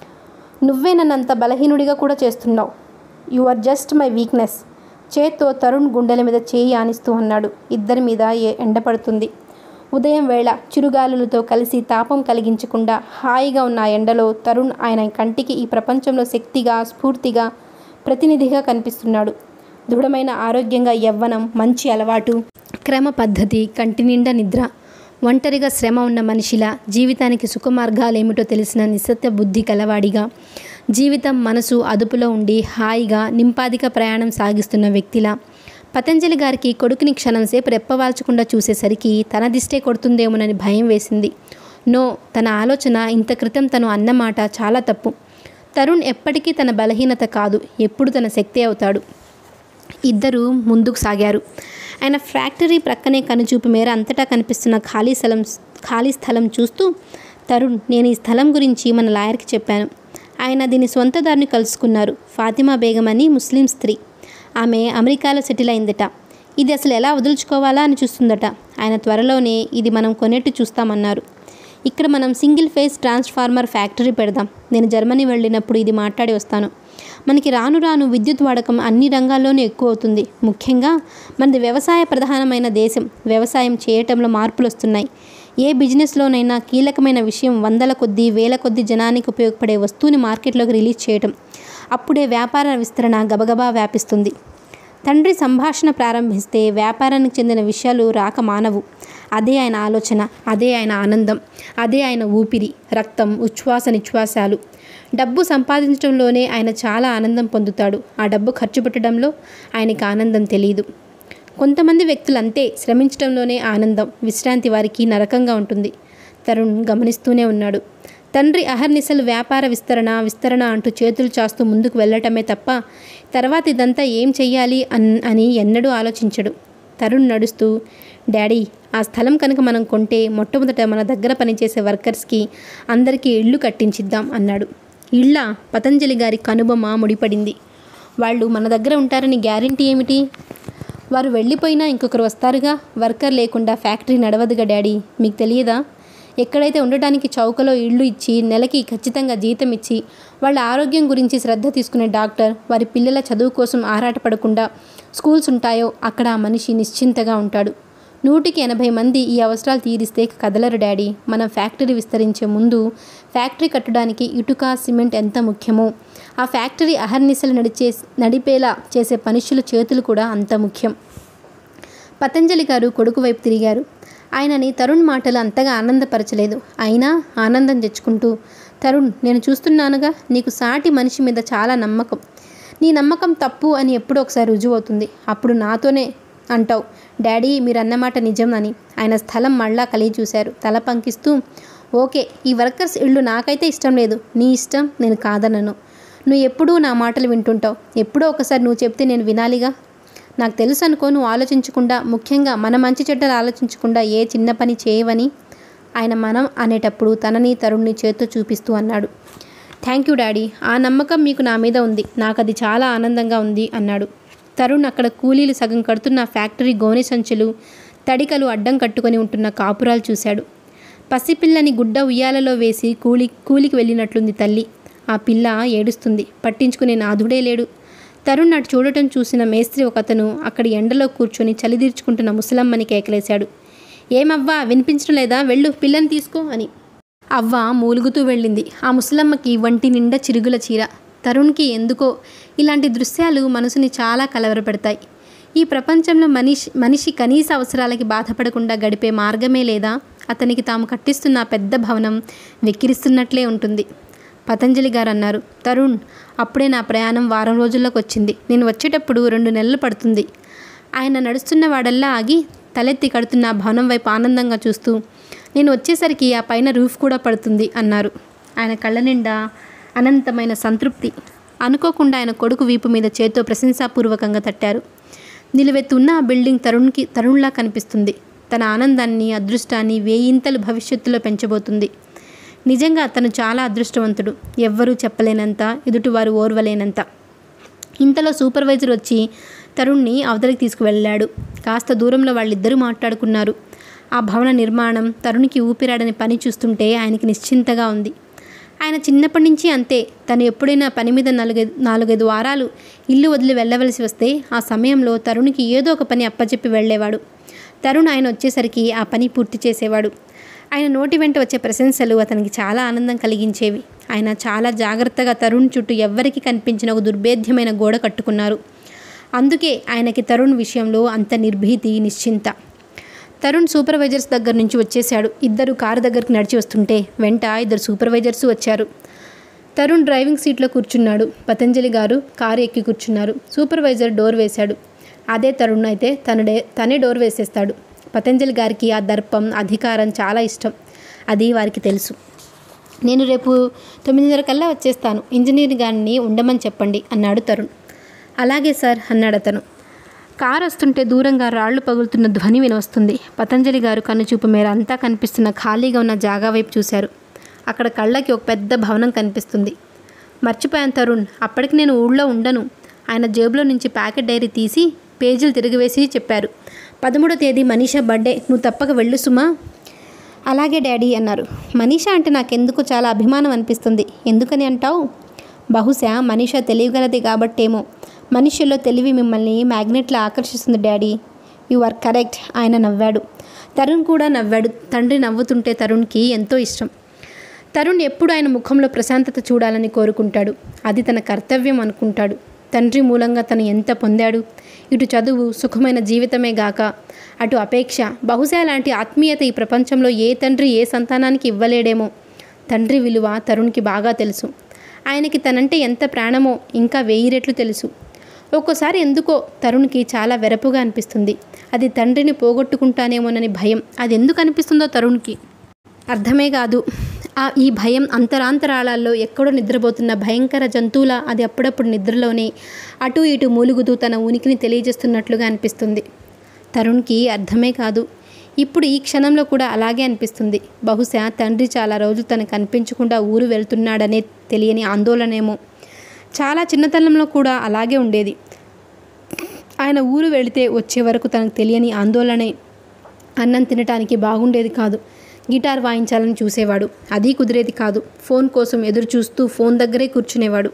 నువ్వే నన్ను అంత బలహీనుడిగా కూడా చేస్తున్నావు you are just my weakness చేత్తో తరుణ్ గుండెల మీద చేయి ఆనిస్తూ అన్నాడు ఇద్దరి మీద ఏ- ఎండపడుతుంది ఉదయం వేళ చిరుగాలులతో కలిసి తాపం కలిగించకుండా హాయిగా ఉన్న ఆ ఎండలో తరుణ్ ఆయన కంటికి ఈ ప్రపంచంలో శక్తిగా స్ఫూర్తిగా ప్రతినిధిగా కనిపిస్తున్నాడు దృఢమైన ఆరోగ్యంగా యవ్వనం మంచి అలవాటు క్రమ పద్ధతి కంటి నిండా నిద్ర ఒంటరిగా శ్రమ ఉన్న మనిషిలా జీవితానికి సుఖమార్గాలేమిటో తెలిసిన నిశ్శబ్ద బుద్ధి కలవాడిగా జీవితం మనసు అదుపులో ఉండి హాయిగా నింపాదిక ప్రయాణం సాగిస్తున్న వ్యక్తిలా పతంజలి గారికి కొడుకుని క్షణంసేపు రెప్పవాల్చకుండా చూసేసరికి తన దిష్టే కొడుతుందేమోనని భయం వేసింది నో తన ఆలోచన ఇంత క్రితం తను అన్నమాట చాలా తప్పు తరుణ్ ఎప్పటికీ తన బలహీనత కాదు ఎప్పుడు తన శక్తి అవుతాడు ఇద్దరు ముందుకు సాగారు ఆయన ఫ్యాక్టరీ ప్రక్కనే కనుచూపు మేర అంతటా కనిపిస్తున్న ఖాళీ స్థలం ఖాళీ స్థలం చూస్తూ తరుణ్ నేను ఈ స్థలం గురించి మన లాయర్కి చెప్పాను ఆయన దీని సొంతదారుని కలుసుకున్నారు ఫాతిమా బేగం అని ముస్లిం స్త్రీ ఆమె అమెరికాలో సెటిల్ అయిందట ఇది అసలు ఎలా వదులుచుకోవాలా అని చూస్తుందట ఆయన త్వరలోనే ఇది మనం కొనేట్టు చూస్తామన్నారు ఇక్కడ మనం సింగిల్ ఫేజ్ ట్రాన్స్ఫార్మర్ ఫ్యాక్టరీ పెడదాం నేను జర్మనీ వెళ్ళినప్పుడు ఇది మాట్లాడి వస్తాను మనకి రాను రాను విద్యుత్ వాడకం అన్ని రంగాల్లోనూ ఎక్కువ అవుతుంది ముఖ్యంగా మనది వ్యవసాయ ప్రధానమైన దేశం వ్యవసాయం చేయటంలో మార్పులు వస్తున్నాయి ఏ బిజినెస్లోనైనా కీలకమైన విషయం వందల కొద్దీ వేల కొద్దీ జనానికి ఉపయోగపడే వస్తువుని మార్కెట్లోకి రిలీజ్ చేయటం అప్పుడే వ్యాపార విస్తరణ గబగబా వ్యాపిస్తుంది తండ్రి సంభాషణ ప్రారంభిస్తే వ్యాపారానికి చెందిన విషయాలు రాక మానవు అదే ఆయన ఆలోచన అదే ఆయన ఆనందం అదే ఆయన ఊపిరి రక్తం ఉచ్ఛ్వాస నిశ్వాసాలు డబ్బు సంపాదించడంలోనే ఆయన చాలా ఆనందం పొందుతాడు ఆ డబ్బు ఖర్చు పెట్టడంలో ఆయనకి ఆనందం తెలియదు కొంతమంది వ్యక్తులు అంతే శ్రమించడంలోనే ఆనందం విశ్రాంతి వారికి నరకంగా ఉంటుంది తరుణ్ గమనిస్తూనే ఉన్నాడు తండ్రి అహర్నిశలు వ్యాపార విస్తరణ విస్తరణ అంటూ చేతులు చాస్తూ ముందుకు వెళ్ళటమే తప్ప తర్వాత ఇదంతా ఏం చెయ్యాలి అన్ అని ఎన్నడూ ఆలోచించడు తరుణ్ నడుస్తూ డాడీ ఆ స్థలం కనుక మనం కొంటే మొట్టమొదట మన దగ్గర పనిచేసే వర్కర్స్కి అందరికీ ఇళ్ళు కట్టించిద్దాం అన్నాడు ఇళ్ళ పతంజలి గారి కనుబొమ్మ ముడిపడింది వాళ్ళు మన దగ్గర ఉంటారని గ్యారంటీ ఏమిటి వారు వెళ్ళిపోయినా ఇంకొకరు వస్తారుగా వర్కర్ లేకుండా ఫ్యాక్టరీ నడవదుగా డాడీ మీకు తెలియదా ఎక్కడైతే ఉండటానికి చౌకలో ఇళ్ళు ఇచ్చి నెలకి ఖచ్చితంగా జీతం ఇచ్చి వాళ్ళ ఆరోగ్యం గురించి శ్రద్ధ తీసుకునే డాక్టర్ వారి పిల్లల చదువు కోసం ఆరాటపడకుండా స్కూల్స్ ఉంటాయో అక్కడ ఆ మనిషి నిశ్చింతగా ఉంటాడు నూటికి ఎనభై మంది ఈ అవసరాలు తీరిస్తే కదలరు డాడీ మనం ఫ్యాక్టరీ విస్తరించే ముందు ఫ్యాక్టరీ కట్టడానికి ఇటుక సిమెంట్ ఎంత ముఖ్యమో ఆ ఫ్యాక్టరీ అహర్నిశలు నడిచే నడిపేలా చేసే మనుషుల చేతులు కూడా అంత ముఖ్యం పతంజలి గారు కొడుకు వైపు తిరిగారు ఆయనని తరుణ్ మాటలు అంతగా ఆనందపరచలేదు అయినా ఆనందం తెచ్చుకుంటూ తరుణ్ నేను చూస్తున్నానుగా నీకు సాటి మనిషి మీద చాలా నమ్మకం నీ నమ్మకం తప్పు అని ఎప్పుడో ఒకసారి రుజువు అవుతుంది అప్పుడు నాతోనే అంటావు డాడీ మీరు అన్నమాట నిజం అని ఆయన స్థలం మళ్ళా కలిగి చూశారు తల పంకిస్తూ ఓకే ఈ వర్కర్స్ ఇళ్ళు నాకైతే ఇష్టం లేదు నీ ఇష్టం నేను కాదనను నువ్వు ఎప్పుడూ నా మాటలు వింటుంటావు ఎప్పుడో ఒకసారి నువ్వు చెప్తే నేను వినాలిగా నాకు తెలుసు అనుకో నువ్వు ఆలోచించకుండా ముఖ్యంగా మన మంచి చెడ్డలు ఆలోచించకుండా ఏ చిన్న పని చేయవని ఆయన మనం అనేటప్పుడు తనని తరుణ్ణి చేత్తో చూపిస్తూ అన్నాడు థ్యాంక్ యూ డాడీ ఆ నమ్మకం మీకు నా మీద ఉంది నాకు అది చాలా ఆనందంగా ఉంది అన్నాడు తరుణ్ అక్కడ కూలీలు సగం కడుతున్న ఫ్యాక్టరీ గోనె సంచులు తడికలు అడ్డం కట్టుకొని ఉంటున్న కాపురాలు చూశాడు పసిపిల్లని గుడ్డ ఉయ్యాలలో వేసి కూలి కూలికి వెళ్ళినట్లుంది తల్లి ఆ పిల్ల ఏడుస్తుంది పట్టించుకునే నాథుడే లేడు తరుణ్ అటు చూడటం చూసిన మేస్త్రి ఒకతను అక్కడి ఎండలో కూర్చొని చలిదీర్చుకుంటున్న ముసలమ్మని కేకలేశాడు ఏమవ్వా వినిపించడం లేదా వెళ్ళు పిల్లని తీసుకో అని అవ్వ మూలుగుతూ వెళ్ళింది ఆ ముసలమ్మకి వంటి నిండా చిరుగుల చీర తరుణ్కి ఎందుకో ఇలాంటి దృశ్యాలు మనసుని చాలా కలవరపెడతాయి ఈ ప్రపంచంలో మనిషి మనిషి కనీస అవసరాలకి బాధపడకుండా గడిపే మార్గమే లేదా అతనికి తాము కట్టిస్తున్న ఆ పెద్ద భవనం వెక్కిరిస్తున్నట్లే ఉంటుంది పతంజలి గారు అన్నారు తరుణ్ అప్పుడే నా ప్రయాణం వారం రోజుల్లోకి వచ్చింది నేను వచ్చేటప్పుడు రెండు నెలలు పడుతుంది ఆయన నడుస్తున్న వాడల్లా ఆగి తలెత్తి కడుతున్న ఆ భవనం వైపు ఆనందంగా చూస్తూ నేను వచ్చేసరికి ఆ పైన రూఫ్ కూడా పడుతుంది అన్నారు ఆయన కళ్ళ నిండా అనంతమైన సంతృప్తి అనుకోకుండా ఆయన కొడుకు వీపు మీద చేత్తో ప్రశంసాపూర్వకంగా తట్టారు నిలువెత్తున్న ఆ బిల్డింగ్ తరుణ్కి తరుణ్లా కనిపిస్తుంది తన ఆనందాన్ని అదృష్టాన్ని వేయింతలు భవిష్యత్తులో పెంచబోతుంది నిజంగా అతను చాలా అదృష్టవంతుడు ఎవ్వరూ చెప్పలేనంత ఎదుటివారు ఓర్వలేనంత ఇంతలో సూపర్వైజర్ వచ్చి తరుణ్ణి అవతలికి తీసుకువెళ్ళాడు కాస్త దూరంలో వాళ్ళిద్దరూ మాట్లాడుకున్నారు ఆ భవన నిర్మాణం తరుణ్కి ఊపిరాడని పని చూస్తుంటే ఆయనకి నిశ్చింతగా ఉంది ఆయన చిన్నప్పటి నుంచి అంతే తను ఎప్పుడైనా పని మీద నాలుగైదు నాలుగైదు వారాలు ఇల్లు వదిలి వెళ్ళవలసి వస్తే ఆ సమయంలో తరుణ్కి ఏదో ఒక పని అప్పచెప్పి వెళ్ళేవాడు తరుణ్ ఆయన వచ్చేసరికి ఆ పని పూర్తి చేసేవాడు ఆయన నోటి వెంట వచ్చే ప్రశంసలు అతనికి చాలా ఆనందం కలిగించేవి ఆయన చాలా జాగ్రత్తగా తరుణ్ చుట్టూ ఎవ్వరికి కనిపించిన ఒక దుర్భేద్యమైన గోడ కట్టుకున్నారు అందుకే ఆయనకి తరుణ్ విషయంలో అంత నిర్భీతి నిశ్చింత తరుణ్ సూపర్వైజర్స్ దగ్గర నుంచి వచ్చేశాడు ఇద్దరు కారు దగ్గరికి నడిచి వస్తుంటే వెంట ఇద్దరు సూపర్వైజర్స్ వచ్చారు తరుణ్ డ్రైవింగ్ సీట్లో కూర్చున్నాడు పతంజలి గారు కారు ఎక్కి కూర్చున్నారు సూపర్వైజర్ డోర్ వేశాడు అదే తరుణ్ అయితే తనడే తనే డోర్ వేసేస్తాడు పతంజలి గారికి ఆ దర్పం అధికారం చాలా ఇష్టం అది వారికి తెలుసు నేను రేపు తొమ్మిదిన్నర కల్లా వచ్చేస్తాను ఇంజనీర్ గారిని ఉండమని చెప్పండి అన్నాడు తరుణ్ అలాగే సార్ అన్నాడు అతను కారు వస్తుంటే దూరంగా రాళ్లు పగులుతున్న ధ్వని వినవస్తుంది పతంజలి గారు కన్నుచూపు మేర అంతా కనిపిస్తున్న ఖాళీగా ఉన్న జాగా వైపు చూశారు అక్కడ కళ్ళకి ఒక పెద్ద భవనం కనిపిస్తుంది మర్చిపోయాను తరుణ్ అప్పటికి నేను ఊళ్ళో ఉండను ఆయన జేబులో నుంచి ప్యాకెట్ డైరీ తీసి పేజీలు తిరిగివేసి చెప్పారు పదమూడో తేదీ మనీషా బర్త్డే నువ్వు తప్పక వెళ్ళు సుమా అలాగే డాడీ అన్నారు మనీషా అంటే నాకెందుకు చాలా అభిమానం అనిపిస్తుంది ఎందుకని అంటావు బహుశా మనీషా తెలియగలది కాబట్టేమో మనుష్యుల్లో తెలివి మిమ్మల్ని మ్యాగ్నెట్లా ఆకర్షిస్తుంది డాడీ యు ఆర్ కరెక్ట్ ఆయన నవ్వాడు తరుణ్ కూడా నవ్వాడు తండ్రి నవ్వుతుంటే తరుణ్కి ఎంతో ఇష్టం తరుణ్ ఎప్పుడు ఆయన ముఖంలో ప్రశాంతత చూడాలని కోరుకుంటాడు అది తన కర్తవ్యం అనుకుంటాడు తండ్రి మూలంగా తను ఎంత పొందాడు ఇటు చదువు సుఖమైన జీవితమే గాక అటు అపేక్ష బహుశా లాంటి ఆత్మీయత ఈ ప్రపంచంలో ఏ తండ్రి ఏ సంతానానికి ఇవ్వలేడేమో తండ్రి విలువ తరుణ్కి బాగా తెలుసు ఆయనకి తనంటే ఎంత ప్రాణమో ఇంకా వెయ్యి రెట్లు తెలుసు ఒక్కోసారి ఎందుకో తరుణ్కి చాలా వెరపుగా అనిపిస్తుంది అది తండ్రిని పోగొట్టుకుంటానేమోనని భయం అది ఎందుకు అనిపిస్తుందో తరుణ్కి అర్థమే కాదు ఆ ఈ భయం అంతరాంతరాళాల్లో ఎక్కడో నిద్రపోతున్న భయంకర జంతువుల అది అప్పుడప్పుడు నిద్రలోనే అటు ఇటు మూలుగుతూ తన ఉనికిని తెలియజేస్తున్నట్లుగా అనిపిస్తుంది తరుణ్కి అర్థమే కాదు ఇప్పుడు ఈ క్షణంలో కూడా అలాగే అనిపిస్తుంది బహుశా తండ్రి చాలా రోజులు తనకు కనిపించకుండా ఊరు వెళ్తున్నాడనే తెలియని ఆందోళనేమో చాలా చిన్నతనంలో కూడా అలాగే ఉండేది ఆయన ఊరు వెళితే వచ్చే వరకు తనకు తెలియని ఆందోళనే అన్నం తినటానికి బాగుండేది కాదు గిటార్ వాయించాలని చూసేవాడు అది కుదిరేది కాదు ఫోన్ కోసం ఎదురు చూస్తూ ఫోన్ దగ్గరే కూర్చునేవాడు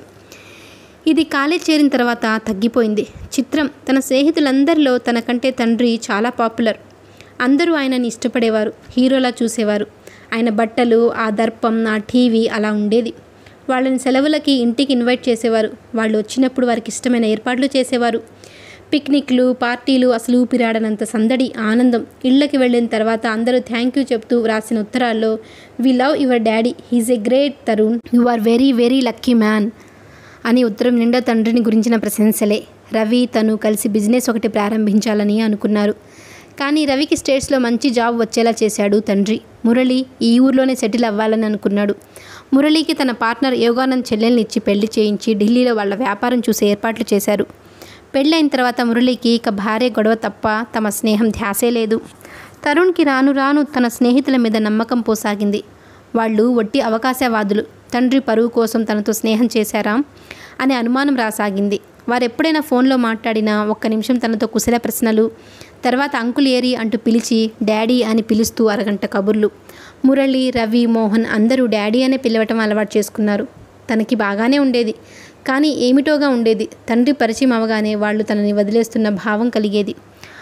ఇది కాలేజ్ చేరిన తర్వాత తగ్గిపోయింది చిత్రం తన స్నేహితులందరిలో తనకంటే తండ్రి చాలా పాపులర్ అందరూ ఆయనని ఇష్టపడేవారు హీరోలా చూసేవారు ఆయన బట్టలు ఆ దర్పం ఆ టీవీ అలా ఉండేది వాళ్ళని సెలవులకి ఇంటికి ఇన్వైట్ చేసేవారు వాళ్ళు వచ్చినప్పుడు వారికి ఇష్టమైన ఏర్పాట్లు చేసేవారు పిక్నిక్లు పార్టీలు అసలు ఊపిరాడనంత సందడి ఆనందం ఇళ్ళకి వెళ్ళిన తర్వాత అందరూ థ్యాంక్ యూ చెప్తూ వ్రాసిన ఉత్తరాల్లో we love your daddy he's a great Tarun you are very very lucky man అని ఉత్తరం నిండా తండ్రిని గురించిన ప్రశంసలే రవి తను కలిసి బిజినెస్ ఒకటి ప్రారంభించాలని అనుకున్నారు కానీ రవికి స్టేట్స్లో మంచి జాబ్ వచ్చేలా చేశాడు తండ్రి మురళి ఈ ఊర్లోనే సెటిల్ అవ్వాలని అనుకున్నాడు మురళికి తన పార్ట్నర్ యోగానంద్ చెల్లెల్ని ఇచ్చి పెళ్లి చేయించి ఢిల్లీలో వాళ్ళ వ్యాపారం చూసే ఏర్పాట్లు చేశారు పెళ్ళైన తర్వాత మురళికి ఇక భార్య గొడవ తప్ప తమ స్నేహం ధ్యాసే లేదు తరుణ్కి రాను రాను తన స్నేహితుల మీద నమ్మకం పోసాగింది వాళ్ళు వట్టి అవకాశవాదులు తండ్రి పరువు కోసం తనతో స్నేహం చేశారా అనే అనుమానం రాసాగింది వారు ఎప్పుడైనా ఫోన్లో మాట్లాడినా ఒక్క నిమిషం తనతో కుశల ప్రశ్నలు తర్వాత అంకుల్ ఏరి అంటూ పిలిచి డాడీ అని పిలుస్తూ అరగంట కబుర్లు మురళి రవి మోహన్ అందరూ డాడీ అనే పిలవటం అలవాటు చేసుకున్నారు తనకి బాగానే ఉండేది కానీ ఏమిటోగా ఉండేది తండ్రి పరిచయం అవగానే వాళ్ళు తనని వదిలేస్తున్న భావం కలిగేది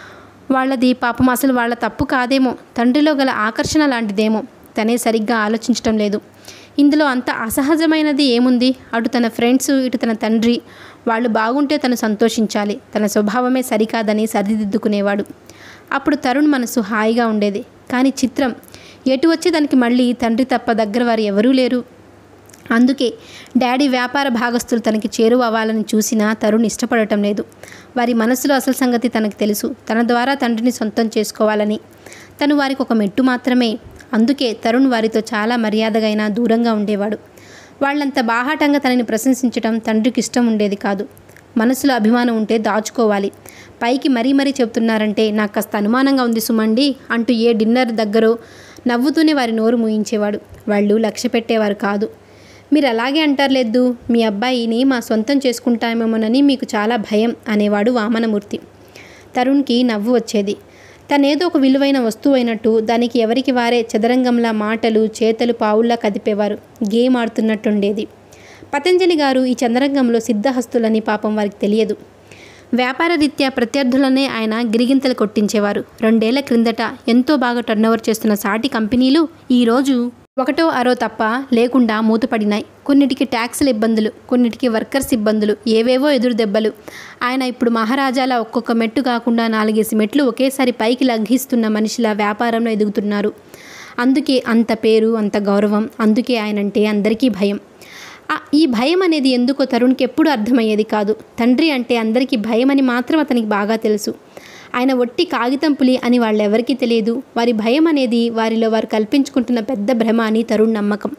వాళ్ళది పాపం అసలు వాళ్ళ తప్పు కాదేమో తండ్రిలో గల ఆకర్షణ లాంటిదేమో తనే సరిగ్గా ఆలోచించటం లేదు ఇందులో అంత అసహజమైనది ఏముంది అటు తన ఫ్రెండ్స్ ఇటు తన తండ్రి వాళ్ళు బాగుంటే తను సంతోషించాలి తన స్వభావమే సరికాదని సరిదిద్దుకునేవాడు అప్పుడు తరుణ్ మనసు హాయిగా ఉండేది కానీ చిత్రం ఎటు వచ్చి దానికి మళ్ళీ తండ్రి తప్ప దగ్గర వారు ఎవరూ లేరు అందుకే డాడీ వ్యాపార భాగస్తులు తనకి చేరువ అవ్వాలని చూసినా తరుణ్ ఇష్టపడటం లేదు వారి మనసులో అసలు సంగతి తనకు తెలుసు తన ద్వారా తండ్రిని సొంతం చేసుకోవాలని తను వారికి ఒక మెట్టు మాత్రమే అందుకే తరుణ్ వారితో చాలా మర్యాదగైనా దూరంగా ఉండేవాడు వాళ్ళంత బాహాటంగా తనని ప్రశంసించడం తండ్రికి ఇష్టం ఉండేది కాదు మనసులో అభిమానం ఉంటే దాచుకోవాలి పైకి మరీ మరీ చెప్తున్నారంటే నాకు కాస్త అనుమానంగా ఉంది సుమండి అంటూ ఏ డిన్నర్ దగ్గరో నవ్వుతూనే వారి నోరు మూయించేవాడు వాళ్ళు లక్ష్య పెట్టేవారు కాదు మీరు అలాగే అంటారులేదు మీ అబ్బాయిని మా సొంతం చేసుకుంటామేమోనని మీకు చాలా భయం అనేవాడు వామనమూర్తి తరుణ్కి నవ్వు వచ్చేది తనేదో ఒక విలువైన వస్తువు అయినట్టు దానికి ఎవరికి వారే చదరంగంలా మాటలు చేతలు పావుల్లా కదిపేవారు గేమ్ ఆడుతున్నట్టుండేది పతంజలి గారు ఈ చందరంగంలో సిద్ధహస్తులని పాపం వారికి తెలియదు వ్యాపార రీత్యా ప్రత్యర్థులనే ఆయన గిరిగింతలు కొట్టించేవారు రెండేళ్ల క్రిందట ఎంతో బాగా టర్నోవర్ చేస్తున్న సాటి కంపెనీలు ఈరోజు ఒకటో అరో తప్ప లేకుండా మూతపడినాయి కొన్నిటికి ట్యాక్సుల ఇబ్బందులు కొన్నిటికి వర్కర్స్ ఇబ్బందులు ఏవేవో ఎదురు దెబ్బలు ఆయన ఇప్పుడు మహారాజాల ఒక్కొక్క మెట్టు కాకుండా నాలుగేసి మెట్లు ఒకేసారి పైకి లంఘిస్తున్న మనిషిలా వ్యాపారంలో ఎదుగుతున్నారు అందుకే అంత పేరు అంత గౌరవం అందుకే ఆయనంటే అందరికీ భయం ఆ- ఈ భయం అనేది ఎందుకో తరుణ్కి ఎప్పుడూ అర్థమయ్యేది కాదు తండ్రి అంటే అందరికీ భయం అని మాత్రం అతనికి బాగా తెలుసు ఆయన ఒట్టి కాగితం పులి అని వాళ్ళెవరికీ తెలియదు వారి భయం అనేది వారిలో వారు కల్పించుకుంటున్న పెద్ద భ్రమ అని తరుణ్ నమ్మకం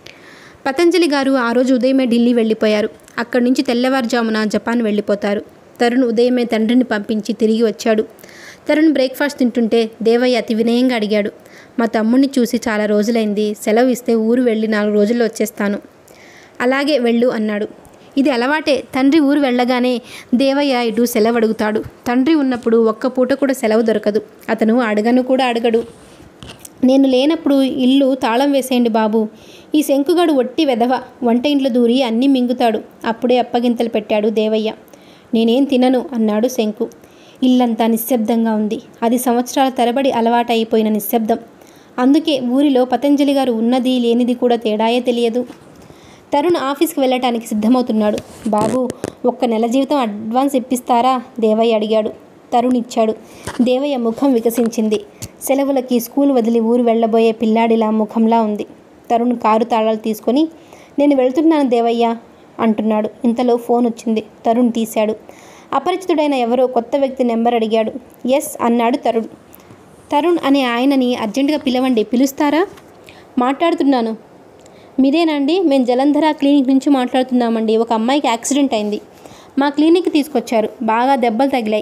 పతంజలి గారు ఆ రోజు ఉదయమే ఢిల్లీ వెళ్ళిపోయారు అక్కడి నుంచి తెల్లవారుజామున జపాన్ వెళ్ళిపోతారు తరుణ్ ఉదయమే తండ్రిని పంపించి తిరిగి వచ్చాడు తరుణ్ బ్రేక్ఫాస్ట్ తింటుంటే దేవయ్య అతి వినయంగా అడిగాడు మా తమ్ముడిని చూసి చాలా రోజులైంది సెలవు ఇస్తే ఊరు వెళ్ళి నాలుగు రోజుల్లో వచ్చేస్తాను అలాగే వెళ్ళు అన్నాడు ఇది అలవాటే తండ్రి ఊరు వెళ్ళగానే దేవయ్య ఇటు సెలవు అడుగుతాడు తండ్రి ఉన్నప్పుడు ఒక్క పూట కూడా సెలవు దొరకదు అతను అడగను కూడా అడగడు నేను లేనప్పుడు ఇల్లు తాళం వేసేయండి బాబు ఈ శంకుగాడు ఒట్టి వెధవ వంట ఇంట్లో దూరి అన్నీ మింగుతాడు అప్పుడే అప్పగింతలు పెట్టాడు దేవయ్య నేనేం తినను అన్నాడు శంకు ఇల్లంతా నిశ్శబ్దంగా ఉంది అది సంవత్సరాల తరబడి అలవాటైపోయిన నిశ్శబ్దం అందుకే ఊరిలో పతంజలి గారు ఉన్నది లేనిది కూడా తేడాయే తెలియదు తరుణ్ ఆఫీస్కి వెళ్ళటానికి సిద్ధమవుతున్నాడు బాబు ఒక్క నెల జీవితం అడ్వాన్స్ ఇప్పిస్తారా దేవయ్య అడిగాడు తరుణ్ ఇచ్చాడు దేవయ్య ముఖం వికసించింది సెలవులకి స్కూల్ వదిలి ఊరు వెళ్ళబోయే పిల్లాడిలా ముఖంలా ఉంది తరుణ్ కారు తాళాలు తీసుకొని నేను వెళ్తున్నాను దేవయ్య అంటున్నాడు ఇంతలో ఫోన్ వచ్చింది తరుణ్ తీశాడు అపరిచితుడైన ఎవరో కొత్త వ్యక్తి నెంబర్ అడిగాడు ఎస్ అన్నాడు తరుణ్ తరుణ్ అనే ఆయనని అర్జెంటుగా పిలవండి పిలుస్తారా మాట్లాడుతున్నాను మీరేనండి మేము జలంధర క్లినిక్ నుంచి మాట్లాడుతున్నామండి ఒక అమ్మాయికి యాక్సిడెంట్ అయింది మా క్లినిక్కి తీసుకొచ్చారు బాగా దెబ్బలు తగిలాయి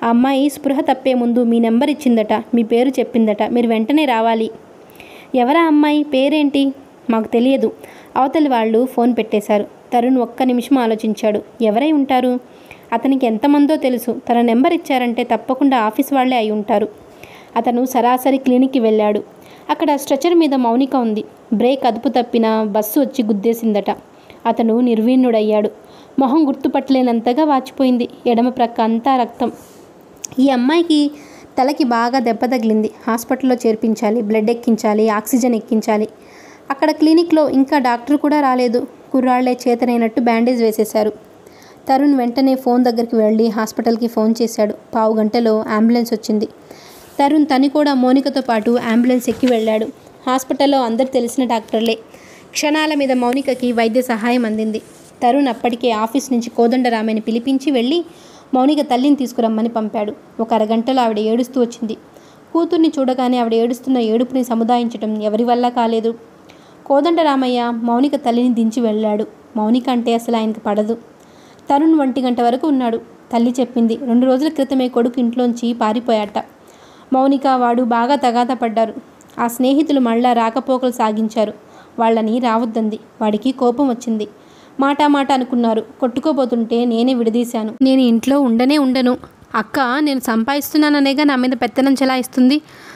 ఆ అమ్మాయి స్పృహ తప్పే ముందు మీ నెంబర్ ఇచ్చిందట మీ పేరు చెప్పిందట మీరు వెంటనే రావాలి ఎవరా అమ్మాయి పేరేంటి మాకు తెలియదు అవతలి వాళ్ళు ఫోన్ పెట్టేశారు తరుణ్ ఒక్క నిమిషం ఆలోచించాడు ఎవరై ఉంటారు అతనికి ఎంతమందో తెలుసు తన నెంబర్ ఇచ్చారంటే తప్పకుండా ఆఫీస్ వాళ్ళే అయి ఉంటారు అతను సరాసరి క్లినిక్కి వెళ్ళాడు అక్కడ స్ట్రెచర్ మీద మౌనిక ఉంది బ్రేక్ అదుపు తప్పిన బస్సు వచ్చి గుద్దేసిందట అతను నిర్వీణుడయ్యాడు మొహం గుర్తుపట్టలేనంతగా వాచిపోయింది ఎడమ ప్రక్క అంతా రక్తం ఈ అమ్మాయికి తలకి బాగా దెబ్బ తగిలింది హాస్పిటల్లో చేర్పించాలి బ్లడ్ ఎక్కించాలి ఆక్సిజన్ ఎక్కించాలి అక్కడ క్లినిక్లో ఇంకా డాక్టర్ కూడా రాలేదు కుర్రాళ్లే చేతనైనట్టు బ్యాండేజ్ వేసేశారు తరుణ్ వెంటనే ఫోన్ దగ్గరికి వెళ్ళి హాస్పిటల్కి ఫోన్ చేశాడు పావు గంటలో అంబులెన్స్ వచ్చింది తరుణ్ తని కూడా మౌనికతో పాటు అంబులెన్స్ ఎక్కి వెళ్ళాడు హాస్పిటల్లో అందరు తెలిసిన డాక్టర్లే క్షణాల మీద మౌనికకి వైద్య సహాయం అందింది తరుణ్ అప్పటికే ఆఫీస్ నుంచి కోదండరామని పిలిపించి వెళ్ళి మౌనిక తల్లిని తీసుకురమ్మని పంపాడు ఒక అరగంటలో ఆవిడ ఏడుస్తూ వచ్చింది కూతుర్ని చూడగానే ఆవిడ ఏడుస్తున్న ఏడుపుని సముదాయించడం ఎవరి వల్ల కాలేదు కోదండరామయ్య మౌనిక తల్లిని దించి వెళ్ళాడు మౌనిక అంటే అసలు ఆయనకు పడదు తరుణ్ ఒంటి గంట వరకు ఉన్నాడు తల్లి చెప్పింది రెండు రోజుల క్రితమే కొడుకు ఇంట్లోంచి పారిపోయాట మౌనిక వాడు బాగా తగాద పడ్డారు ఆ స్నేహితులు మళ్ళా రాకపోకలు సాగించారు వాళ్ళని రావద్దంది వాడికి కోపం వచ్చింది మాట మాట అనుకున్నారు కొట్టుకోబోతుంటే నేనే విడదీశాను నేను ఇంట్లో ఉండనే ఉండను అక్క నేను సంపాదిస్తున్నాననేగా నా మీద పెత్తనం చెలాయిస్తుంది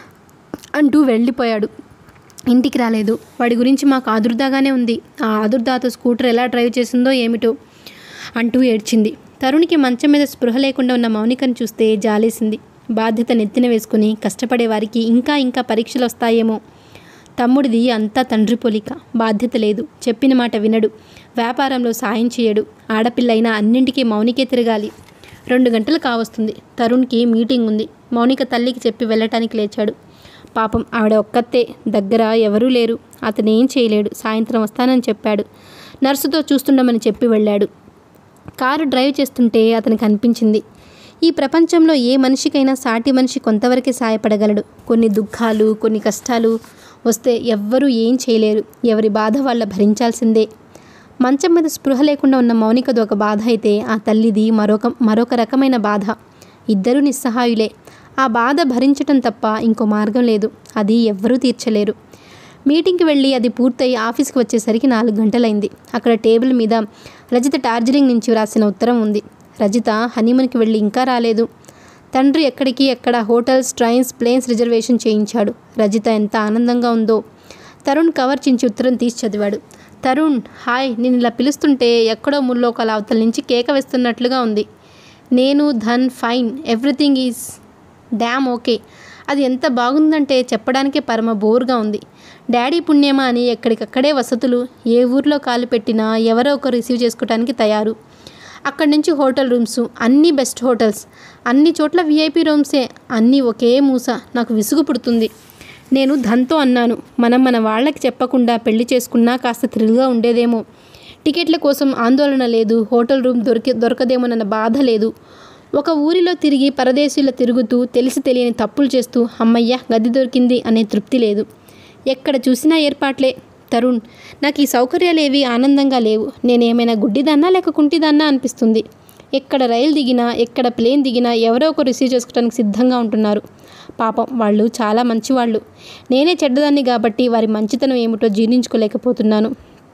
అంటూ వెళ్ళిపోయాడు ఇంటికి రాలేదు వాడి గురించి మాకు ఆదుర్దాగానే ఉంది ఆ ఆదుర్దాతో స్కూటర్ ఎలా డ్రైవ్ చేసిందో ఏమిటో అంటూ ఏడ్చింది తరుణికి మంచం మీద స్పృహ లేకుండా ఉన్న మౌనికను చూస్తే జాలేసింది బాధ్యత నెత్తిన వేసుకుని కష్టపడే వారికి ఇంకా ఇంకా పరీక్షలు వస్తాయేమో తమ్ముడిది అంతా తండ్రి పోలిక బాధ్యత లేదు చెప్పిన మాట వినడు వ్యాపారంలో సాయం చేయడు ఆడపిల్లైనా అన్నింటికీ మౌనికే తిరగాలి రెండు గంటలు కావస్తుంది తరుణ్కి మీటింగ్ ఉంది మౌనిక తల్లికి చెప్పి వెళ్ళటానికి లేచాడు పాపం ఆవిడ ఒక్కతే దగ్గర ఎవరూ లేరు అతనేం చేయలేడు సాయంత్రం వస్తానని చెప్పాడు నర్సుతో చూస్తుండమని చెప్పి వెళ్ళాడు కారు డ్రైవ్ చేస్తుంటే అతనికి అనిపించింది ఈ ప్రపంచంలో ఏ మనిషికైనా సాటి మనిషి కొంతవరకే సాయపడగలడు కొన్ని దుఃఖాలు కొన్ని కష్టాలు వస్తే ఎవ్వరూ ఏం చేయలేరు ఎవరి బాధ వాళ్ళ భరించాల్సిందే మంచం మీద స్పృహ లేకుండా ఉన్న మౌనికది ఒక బాధ అయితే ఆ తల్లిది మరొక మరొక రకమైన బాధ ఇద్దరూ నిస్సహాయులే ఆ బాధ భరించటం తప్ప ఇంకో మార్గం లేదు అది ఎవ్వరూ తీర్చలేరు మీటింగ్కి వెళ్ళి అది పూర్తయి ఆఫీస్కి వచ్చేసరికి నాలుగు గంటలైంది అక్కడ టేబుల్ మీద రజిత టార్జరింగ్ నుంచి వ్రాసిన ఉత్తరం ఉంది రజిత హనీమూన్కి వెళ్ళి ఇంకా రాలేదు తండ్రి ఎక్కడికి ఎక్కడ హోటల్స్ ట్రైన్స్ ప్లేన్స్ రిజర్వేషన్ చేయించాడు రజిత ఎంత ఆనందంగా ఉందో తరుణ్ కవర్ చించి ఉత్తరం తీసి చదివాడు తరుణ్ హాయ్ నేను ఇలా పిలుస్తుంటే ఎక్కడో ముల్లోకాల అవతల నుంచి కేక వేస్తున్నట్లుగా ఉంది నేను ధన్ fine everything is damn okay అది ఎంత బాగుందంటే చెప్పడానికే పరమ బోర్గా ఉంది డాడీ పుణ్యమా అని ఎక్కడికక్కడే వసతులు ఏ ఊర్లో కాలు పెట్టినా ఎవరో ఒకరు రిసీవ్ చేసుకోవడానికి తయారు అక్కడి నుంచి హోటల్ రూమ్స్ అన్నీ బెస్ట్ హోటల్స్ అన్ని చోట్ల విఐపి రూమ్సే అన్నీ ఒకే మూస నాకు విసుగు పుడుతుంది నేను ధన్తో అన్నాను మనం మన వాళ్ళకి చెప్పకుండా పెళ్లి చేసుకున్నా కాస్త థ్రిల్గా ఉండేదేమో టికెట్ల కోసం ఆందోళన లేదు హోటల్ రూమ్ దొరికి దొరకదేమోనన్న బాధ లేదు ఒక ఊరిలో తిరిగి పరదేశీల తిరుగుతూ తెలిసి తెలియని తప్పులు చేస్తూ అమ్మయ్య గది దొరికింది అనే తృప్తి లేదు ఎక్కడ చూసినా ఏర్పాట్లే తరుణ్ నాకు ఈ సౌకర్యాలేవి ఆనందంగా లేవు నేనేమైనా గుడ్డిదాన్నా లేక కుంటిదాన్నా అనిపిస్తుంది ఎక్కడ రైలు దిగినా ఎక్కడ ప్లేన్ దిగినా ఎవరో ఒకరు రిసీవ్ చేసుకోవడానికి సిద్ధంగా ఉంటున్నారు పాపం వాళ్ళు చాలా మంచివాళ్ళు నేనే చెడ్డదాన్ని కాబట్టి వారి మంచితనం ఏమిటో జీర్ణించుకోలేకపోతున్నాను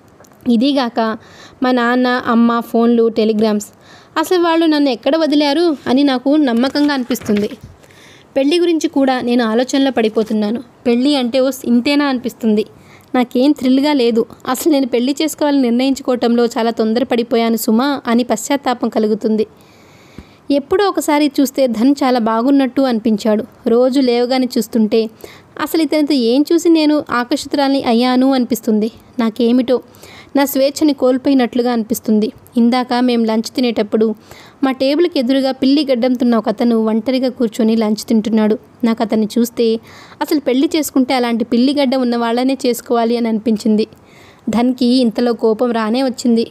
ఇదిగాక మా నాన్న అమ్మ ఫోన్లు టెలిగ్రామ్స్ అసలు వాళ్ళు నన్ను ఎక్కడ వదిలారు అని నాకు నమ్మకంగా అనిపిస్తుంది పెళ్లి గురించి కూడా నేను ఆలోచనలో పడిపోతున్నాను పెళ్ళి అంటే ఓ ఇంతేనా అనిపిస్తుంది నాకేం థ్రిల్గా లేదు అసలు నేను పెళ్లి చేసుకోవాలని నిర్ణయించుకోవటంలో చాలా తొందరపడిపోయాను సుమా అని పశ్చాత్తాపం కలుగుతుంది ఎప్పుడో ఒకసారి చూస్తే ధన్ చాలా బాగున్నట్టు అనిపించాడు రోజు లేవగానే చూస్తుంటే అసలు ఇతనితో ఏం చూసి నేను ఆకర్షితురాల్ని అయ్యాను అనిపిస్తుంది నాకేమిటో నా స్వేచ్ఛని కోల్పోయినట్లుగా అనిపిస్తుంది ఇందాక మేము లంచ్ తినేటప్పుడు మా టేబుల్కి ఎదురుగా పిల్లి గడ్డంతున్న ఒక అతను ఒంటరిగా కూర్చొని లంచ్ తింటున్నాడు నాకు అతన్ని చూస్తే అసలు పెళ్లి చేసుకుంటే అలాంటి పిల్లి గడ్డ ఉన్న వాళ్ళనే చేసుకోవాలి అని అనిపించింది ధన్కి ఇంతలో కోపం రానే వచ్చింది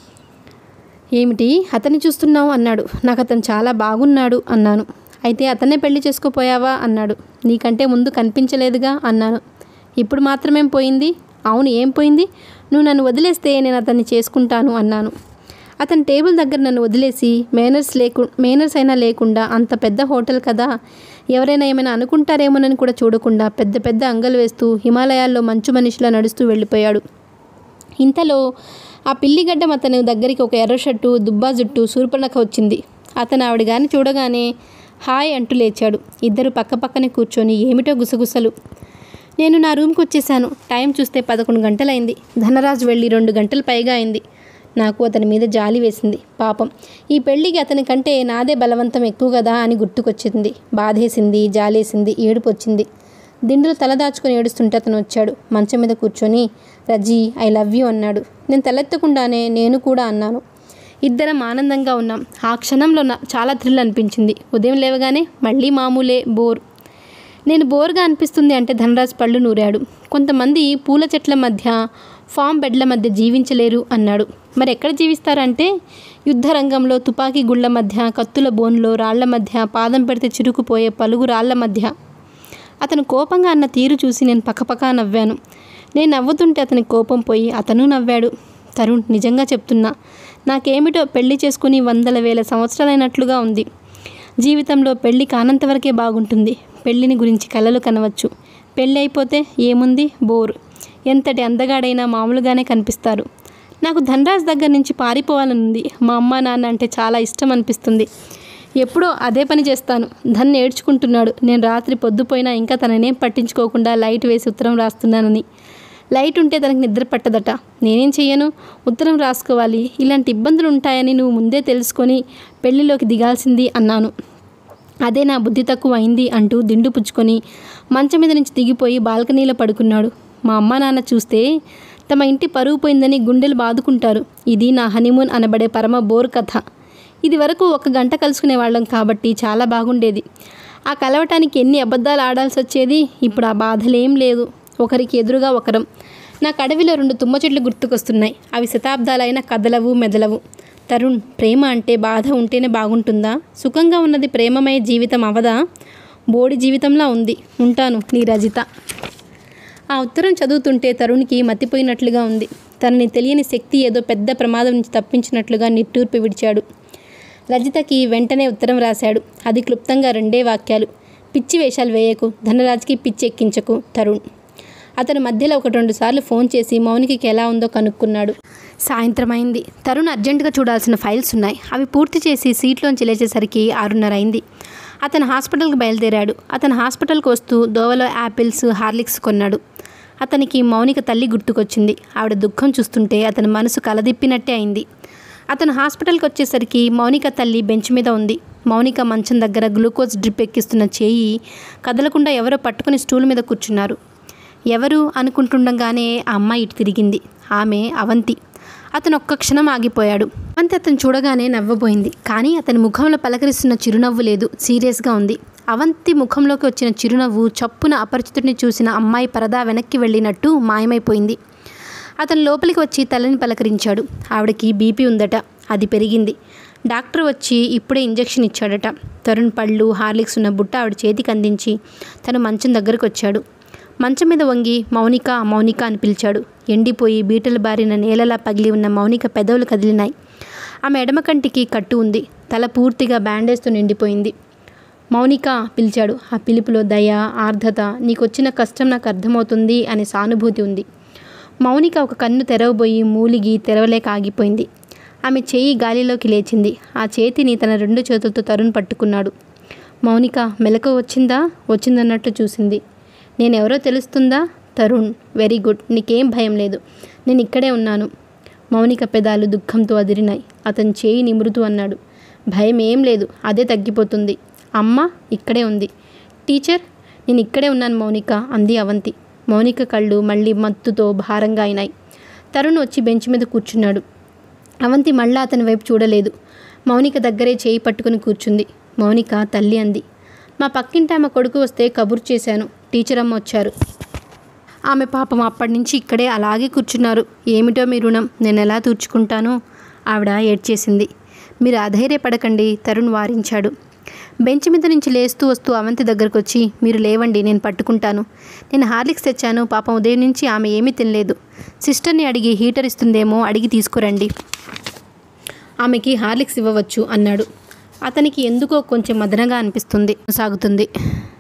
ఏమిటి అతన్ని చూస్తున్నావు అన్నాడు నాకు అతను చాలా బాగున్నాడు అన్నాను అయితే అతన్నే పెళ్లి చేసుకోపోయావా అన్నాడు నీకంటే ముందు కనిపించలేదుగా అన్నాను ఇప్పుడు మాత్రమేం పోయింది అవును ఏం పోయింది నువ్వు నన్ను వదిలేస్తే నేను అతన్ని చేసుకుంటాను అన్నాను అతని టేబుల్ దగ్గర నన్ను వదిలేసి మేనర్స్ లేకు మేనర్స్ అయినా లేకుండా అంత పెద్ద హోటల్ కదా ఎవరైనా ఏమైనా అనుకుంటారేమోనని కూడా చూడకుండా పెద్ద పెద్ద అంగలు వేస్తూ హిమాలయాల్లో మంచు మనిషిలా నడుస్తూ వెళ్ళిపోయాడు ఇంతలో ఆ పిల్లిగడ్డం అతని దగ్గరికి ఒక ఎర్ర షర్టు దుబ్బా జుట్టు శూర్పణఖ వచ్చింది అతను ఆవిడ గాని చూడగానే హాయ్ అంటూ లేచాడు ఇద్దరు పక్క పక్కనే కూర్చొని ఏమిటో గుసగుసలు నేను నా రూమ్కి వచ్చేసాను టైం చూస్తే పదకొండు గంటలైంది ధనరాజు వెళ్ళి రెండు గంటలు పైగా అయింది నాకు అతని మీద జాలి వేసింది పాపం ఈ పెళ్ళికి అతని కంటే నాదే బలవంతం ఎక్కువ కదా అని గుర్తుకొచ్చింది బాధేసింది జాలేసింది ఏడుపు వచ్చింది దిండులు తలదాచుకొని ఏడుస్తుంటే అతను వచ్చాడు మంచం మీద కూర్చొని రజీ ఐ లవ్ యూ అన్నాడు నేను తలెత్తకుండానే నేను కూడా అన్నాను ఇద్దరం ఆనందంగా ఉన్నాం ఆ క్షణంలో నా చాలా థ్రిల్ అనిపించింది ఉదయం లేవగానే మళ్ళీ మామూలే బోర్ నేను బోర్గా అనిపిస్తుంది అంటే ధనరాజ్ పళ్ళు నూరాడు కొంతమంది పూల చెట్ల మధ్య ఫామ్ బెడ్ల మధ్య జీవించలేరు అన్నాడు మరి ఎక్కడ జీవిస్తారంటే యుద్ధ రంగంలో తుపాకీ గుళ్ళ మధ్య కత్తుల బోన్లో రాళ్ల మధ్య పాదం పెడితే చిరుకుపోయే పలుగు రాళ్ల మధ్య అతను కోపంగా అన్న తీరు చూసి నేను పక్కపక్క నవ్వాను నేను నవ్వుతుంటే అతని కోపం పోయి అతను నవ్వాడు తరుణ్ నిజంగా చెప్తున్నా నాకేమిటో పెళ్లి చేసుకుని వందల వేల సంవత్సరాలైనట్లుగా ఉంది జీవితంలో పెళ్లి కానంతవరకే బాగుంటుంది పెళ్లిని గురించి కలలు కనవచ్చు పెళ్ళి అయిపోతే ఏముంది బోరు ఎంతటి అందగాడైనా మామూలుగానే కనిపిస్తారు నాకు ధనరాజ్ దగ్గర నుంచి పారిపోవాలనుంది మా అమ్మ నాన్న అంటే చాలా ఇష్టం అనిపిస్తుంది ఎప్పుడో అదే పని చేస్తాను ధన్ ఏడ్చుకుంటున్నాడు నేను రాత్రి పొద్దుపోయినా ఇంకా తననేం పట్టించుకోకుండా లైట్ వేసి ఉత్తరం రాస్తున్నానని లైట్ ఉంటే తనకి నిద్ర పట్టదట నేనేం చెయ్యను ఉత్తరం రాసుకోవాలి ఇలాంటి ఇబ్బందులు ఉంటాయని నువ్వు ముందే తెలుసుకొని పెళ్లిలోకి దిగాల్సింది అన్నాను అదే నా బుద్ధి తక్కువ అయింది అంటూ దిండు పుచ్చుకొని మంచం మీద నుంచి దిగిపోయి బాల్కనీలో పడుకున్నాడు మా అమ్మ నాన్న చూస్తే తమ ఇంటి పరువు పోయిందని గుండెలు బాదుకుంటారు ఇది నా హనీమూన్ అనబడే పరమ బోర్ కథ ఇది వరకు ఒక గంట కలుసుకునే వాళ్ళం కాబట్టి చాలా బాగుండేది ఆ కలవటానికి ఎన్ని అబద్ధాలు ఆడాల్సి వచ్చేది ఇప్పుడు ఆ బాధలేం లేదు ఒకరికి ఎదురుగా ఒకరం నాకు అడవిలో రెండు తుమ్మ చెట్లు గుర్తుకొస్తున్నాయి అవి శతాబ్దాలైన కదలవు మెదలవు తరుణ్ ప్రేమ అంటే బాధ ఉంటేనే బాగుంటుందా సుఖంగా ఉన్నది ప్రేమమయ జీవితం అవదా బోడి జీవితంలా ఉంది ఉంటాను నీ రజిత ఆ ఉత్తరం చదువుతుంటే తరుణ్కి మతిపోయినట్లుగా ఉంది తనని తెలియని శక్తి ఏదో పెద్ద ప్రమాదం నుంచి తప్పించినట్లుగా నిట్టూర్పు విడిచాడు రజితకి వెంటనే ఉత్తరం రాశాడు అది క్లుప్తంగా రెండే వాక్యాలు పిచ్చి వేషాలు వేయకు ధనరాజ్కి పిచ్చి ఎక్కించకు తరుణ్ అతను మధ్యలో ఒకటి రెండు సార్లు ఫోన్ చేసి మౌనికి ఎలా ఉందో కనుక్కున్నాడు సాయంత్రం అయింది తరుణ్ అర్జెంటుగా చూడాల్సిన ఫైల్స్ ఉన్నాయి అవి పూర్తి చేసి సీట్లోంచి లేచేసరికి ఆరున్నర అయింది అతను హాస్పిటల్కి బయలుదేరాడు అతను హాస్పిటల్కి వస్తూ దోవలో యాపిల్స్ హార్లిక్స్ కొన్నాడు అతనికి మౌనిక తల్లి గుర్తుకొచ్చింది ఆవిడ దుఃఖం చూస్తుంటే అతని మనసు కలదిప్పినట్టే అయింది అతను హాస్పిటల్కి వచ్చేసరికి మౌనిక తల్లి బెంచ్ మీద ఉంది మౌనిక మంచం దగ్గర గ్లూకోజ్ డ్రిప్ ఎక్కిస్తున్న చేయి కదలకుండా ఎవరో పట్టుకుని స్టూల్ మీద కూర్చున్నారు ఎవరు అనుకుంటుండగానే ఆ అమ్మాయి ఇటు తిరిగింది ఆమె అవంతి అతను ఒక్క క్షణం ఆగిపోయాడు అవంతి అతను చూడగానే నవ్వబోయింది కానీ అతని ముఖంలో పలకరిస్తున్న చిరునవ్వు లేదు సీరియస్గా ఉంది అవంతి ముఖంలోకి వచ్చిన చిరునవ్వు చప్పున అపరిచితుడిని చూసిన అమ్మాయి పరదా వెనక్కి వెళ్ళినట్టు మాయమైపోయింది అతను లోపలికి వచ్చి తలని పలకరించాడు ఆవిడకి బీపీ ఉందట అది పెరిగింది డాక్టర్ వచ్చి ఇప్పుడే ఇంజెక్షన్ ఇచ్చాడట తరుణ్ పళ్ళు హార్లిక్స్ ఉన్న బుట్ట ఆవిడ చేతికి అందించి తను మంచం దగ్గరకు వచ్చాడు మంచం మీద వంగి మౌనిక మౌనిక అని పిలిచాడు ఎండిపోయి బీటలు బారిన నేలలా పగిలి ఉన్న మౌనిక పెదవులు కదిలినాయి ఆమె ఎడమ కంటికి కట్టు ఉంది తల పూర్తిగా బ్యాండేజ్తో నిండిపోయింది మౌనిక పిలిచాడు ఆ పిలుపులో దయ ఆర్ద్రత నీకొచ్చిన కష్టం నాకు అర్థమవుతుంది అనే సానుభూతి ఉంది మౌనిక ఒక కన్ను తెరవబోయి మూలిగి తెరవలేక ఆగిపోయింది ఆమె చేయి గాలిలోకి లేచింది ఆ చేతిని తన రెండు చేతులతో తరుణ్ పట్టుకున్నాడు మౌనిక మెలకు వచ్చిందా వచ్చిందన్నట్టు చూసింది నేనెవరో తెలుస్తుందా తరుణ్ వెరీ గుడ్ నీకేం భయం లేదు నేను ఇక్కడే ఉన్నాను మౌనిక పెదాలు దుఃఖంతో అదిరినాయి అతని చేయి నిమురుతూ అన్నాడు భయం ఏం లేదు అదే తగ్గిపోతుంది అమ్మ ఇక్కడే ఉంది టీచర్ నేను ఇక్కడే ఉన్నాను మౌనిక అంది అవంతి మౌనిక కళ్ళు మళ్ళీ మత్తుతో భారంగా అయినాయి తరుణ్ వచ్చి బెంచ్ మీద కూర్చున్నాడు అవంతి మళ్ళా అతని వైపు చూడలేదు మౌనిక దగ్గరే చేయి పట్టుకుని కూర్చుంది మౌనిక తల్లి అంది మా పక్కింటి ఆమె కొడుకు వస్తే కబురు చేశాను టీచర్ అమ్మ వచ్చారు ఆమె పాపం అప్పటి నుంచి ఇక్కడే అలాగే కూర్చున్నారు ఏమిటో మీ రుణం నేను ఎలా తీర్చుకుంటాను ఆవిడ ఏడ్చేసింది మీరు అధైర్యపడకండి తరుణ్ వారించాడు బెంచ్ మీద నుంచి లేస్తూ వస్తూ అవంతి దగ్గరకు వచ్చి మీరు లేవండి నేను పట్టుకుంటాను నేను హార్లిక్స్ తెచ్చాను పాపం ఉదయం నుంచి ఆమె ఏమీ తినలేదు సిస్టర్ని అడిగి హీటర్ ఇస్తుందేమో అడిగి తీసుకురండి ఆమెకి హార్లిక్స్ ఇవ్వవచ్చు అన్నాడు అతనికి ఎందుకో కొంచెం మదనగా అనిపిస్తుంది సాగుతుంది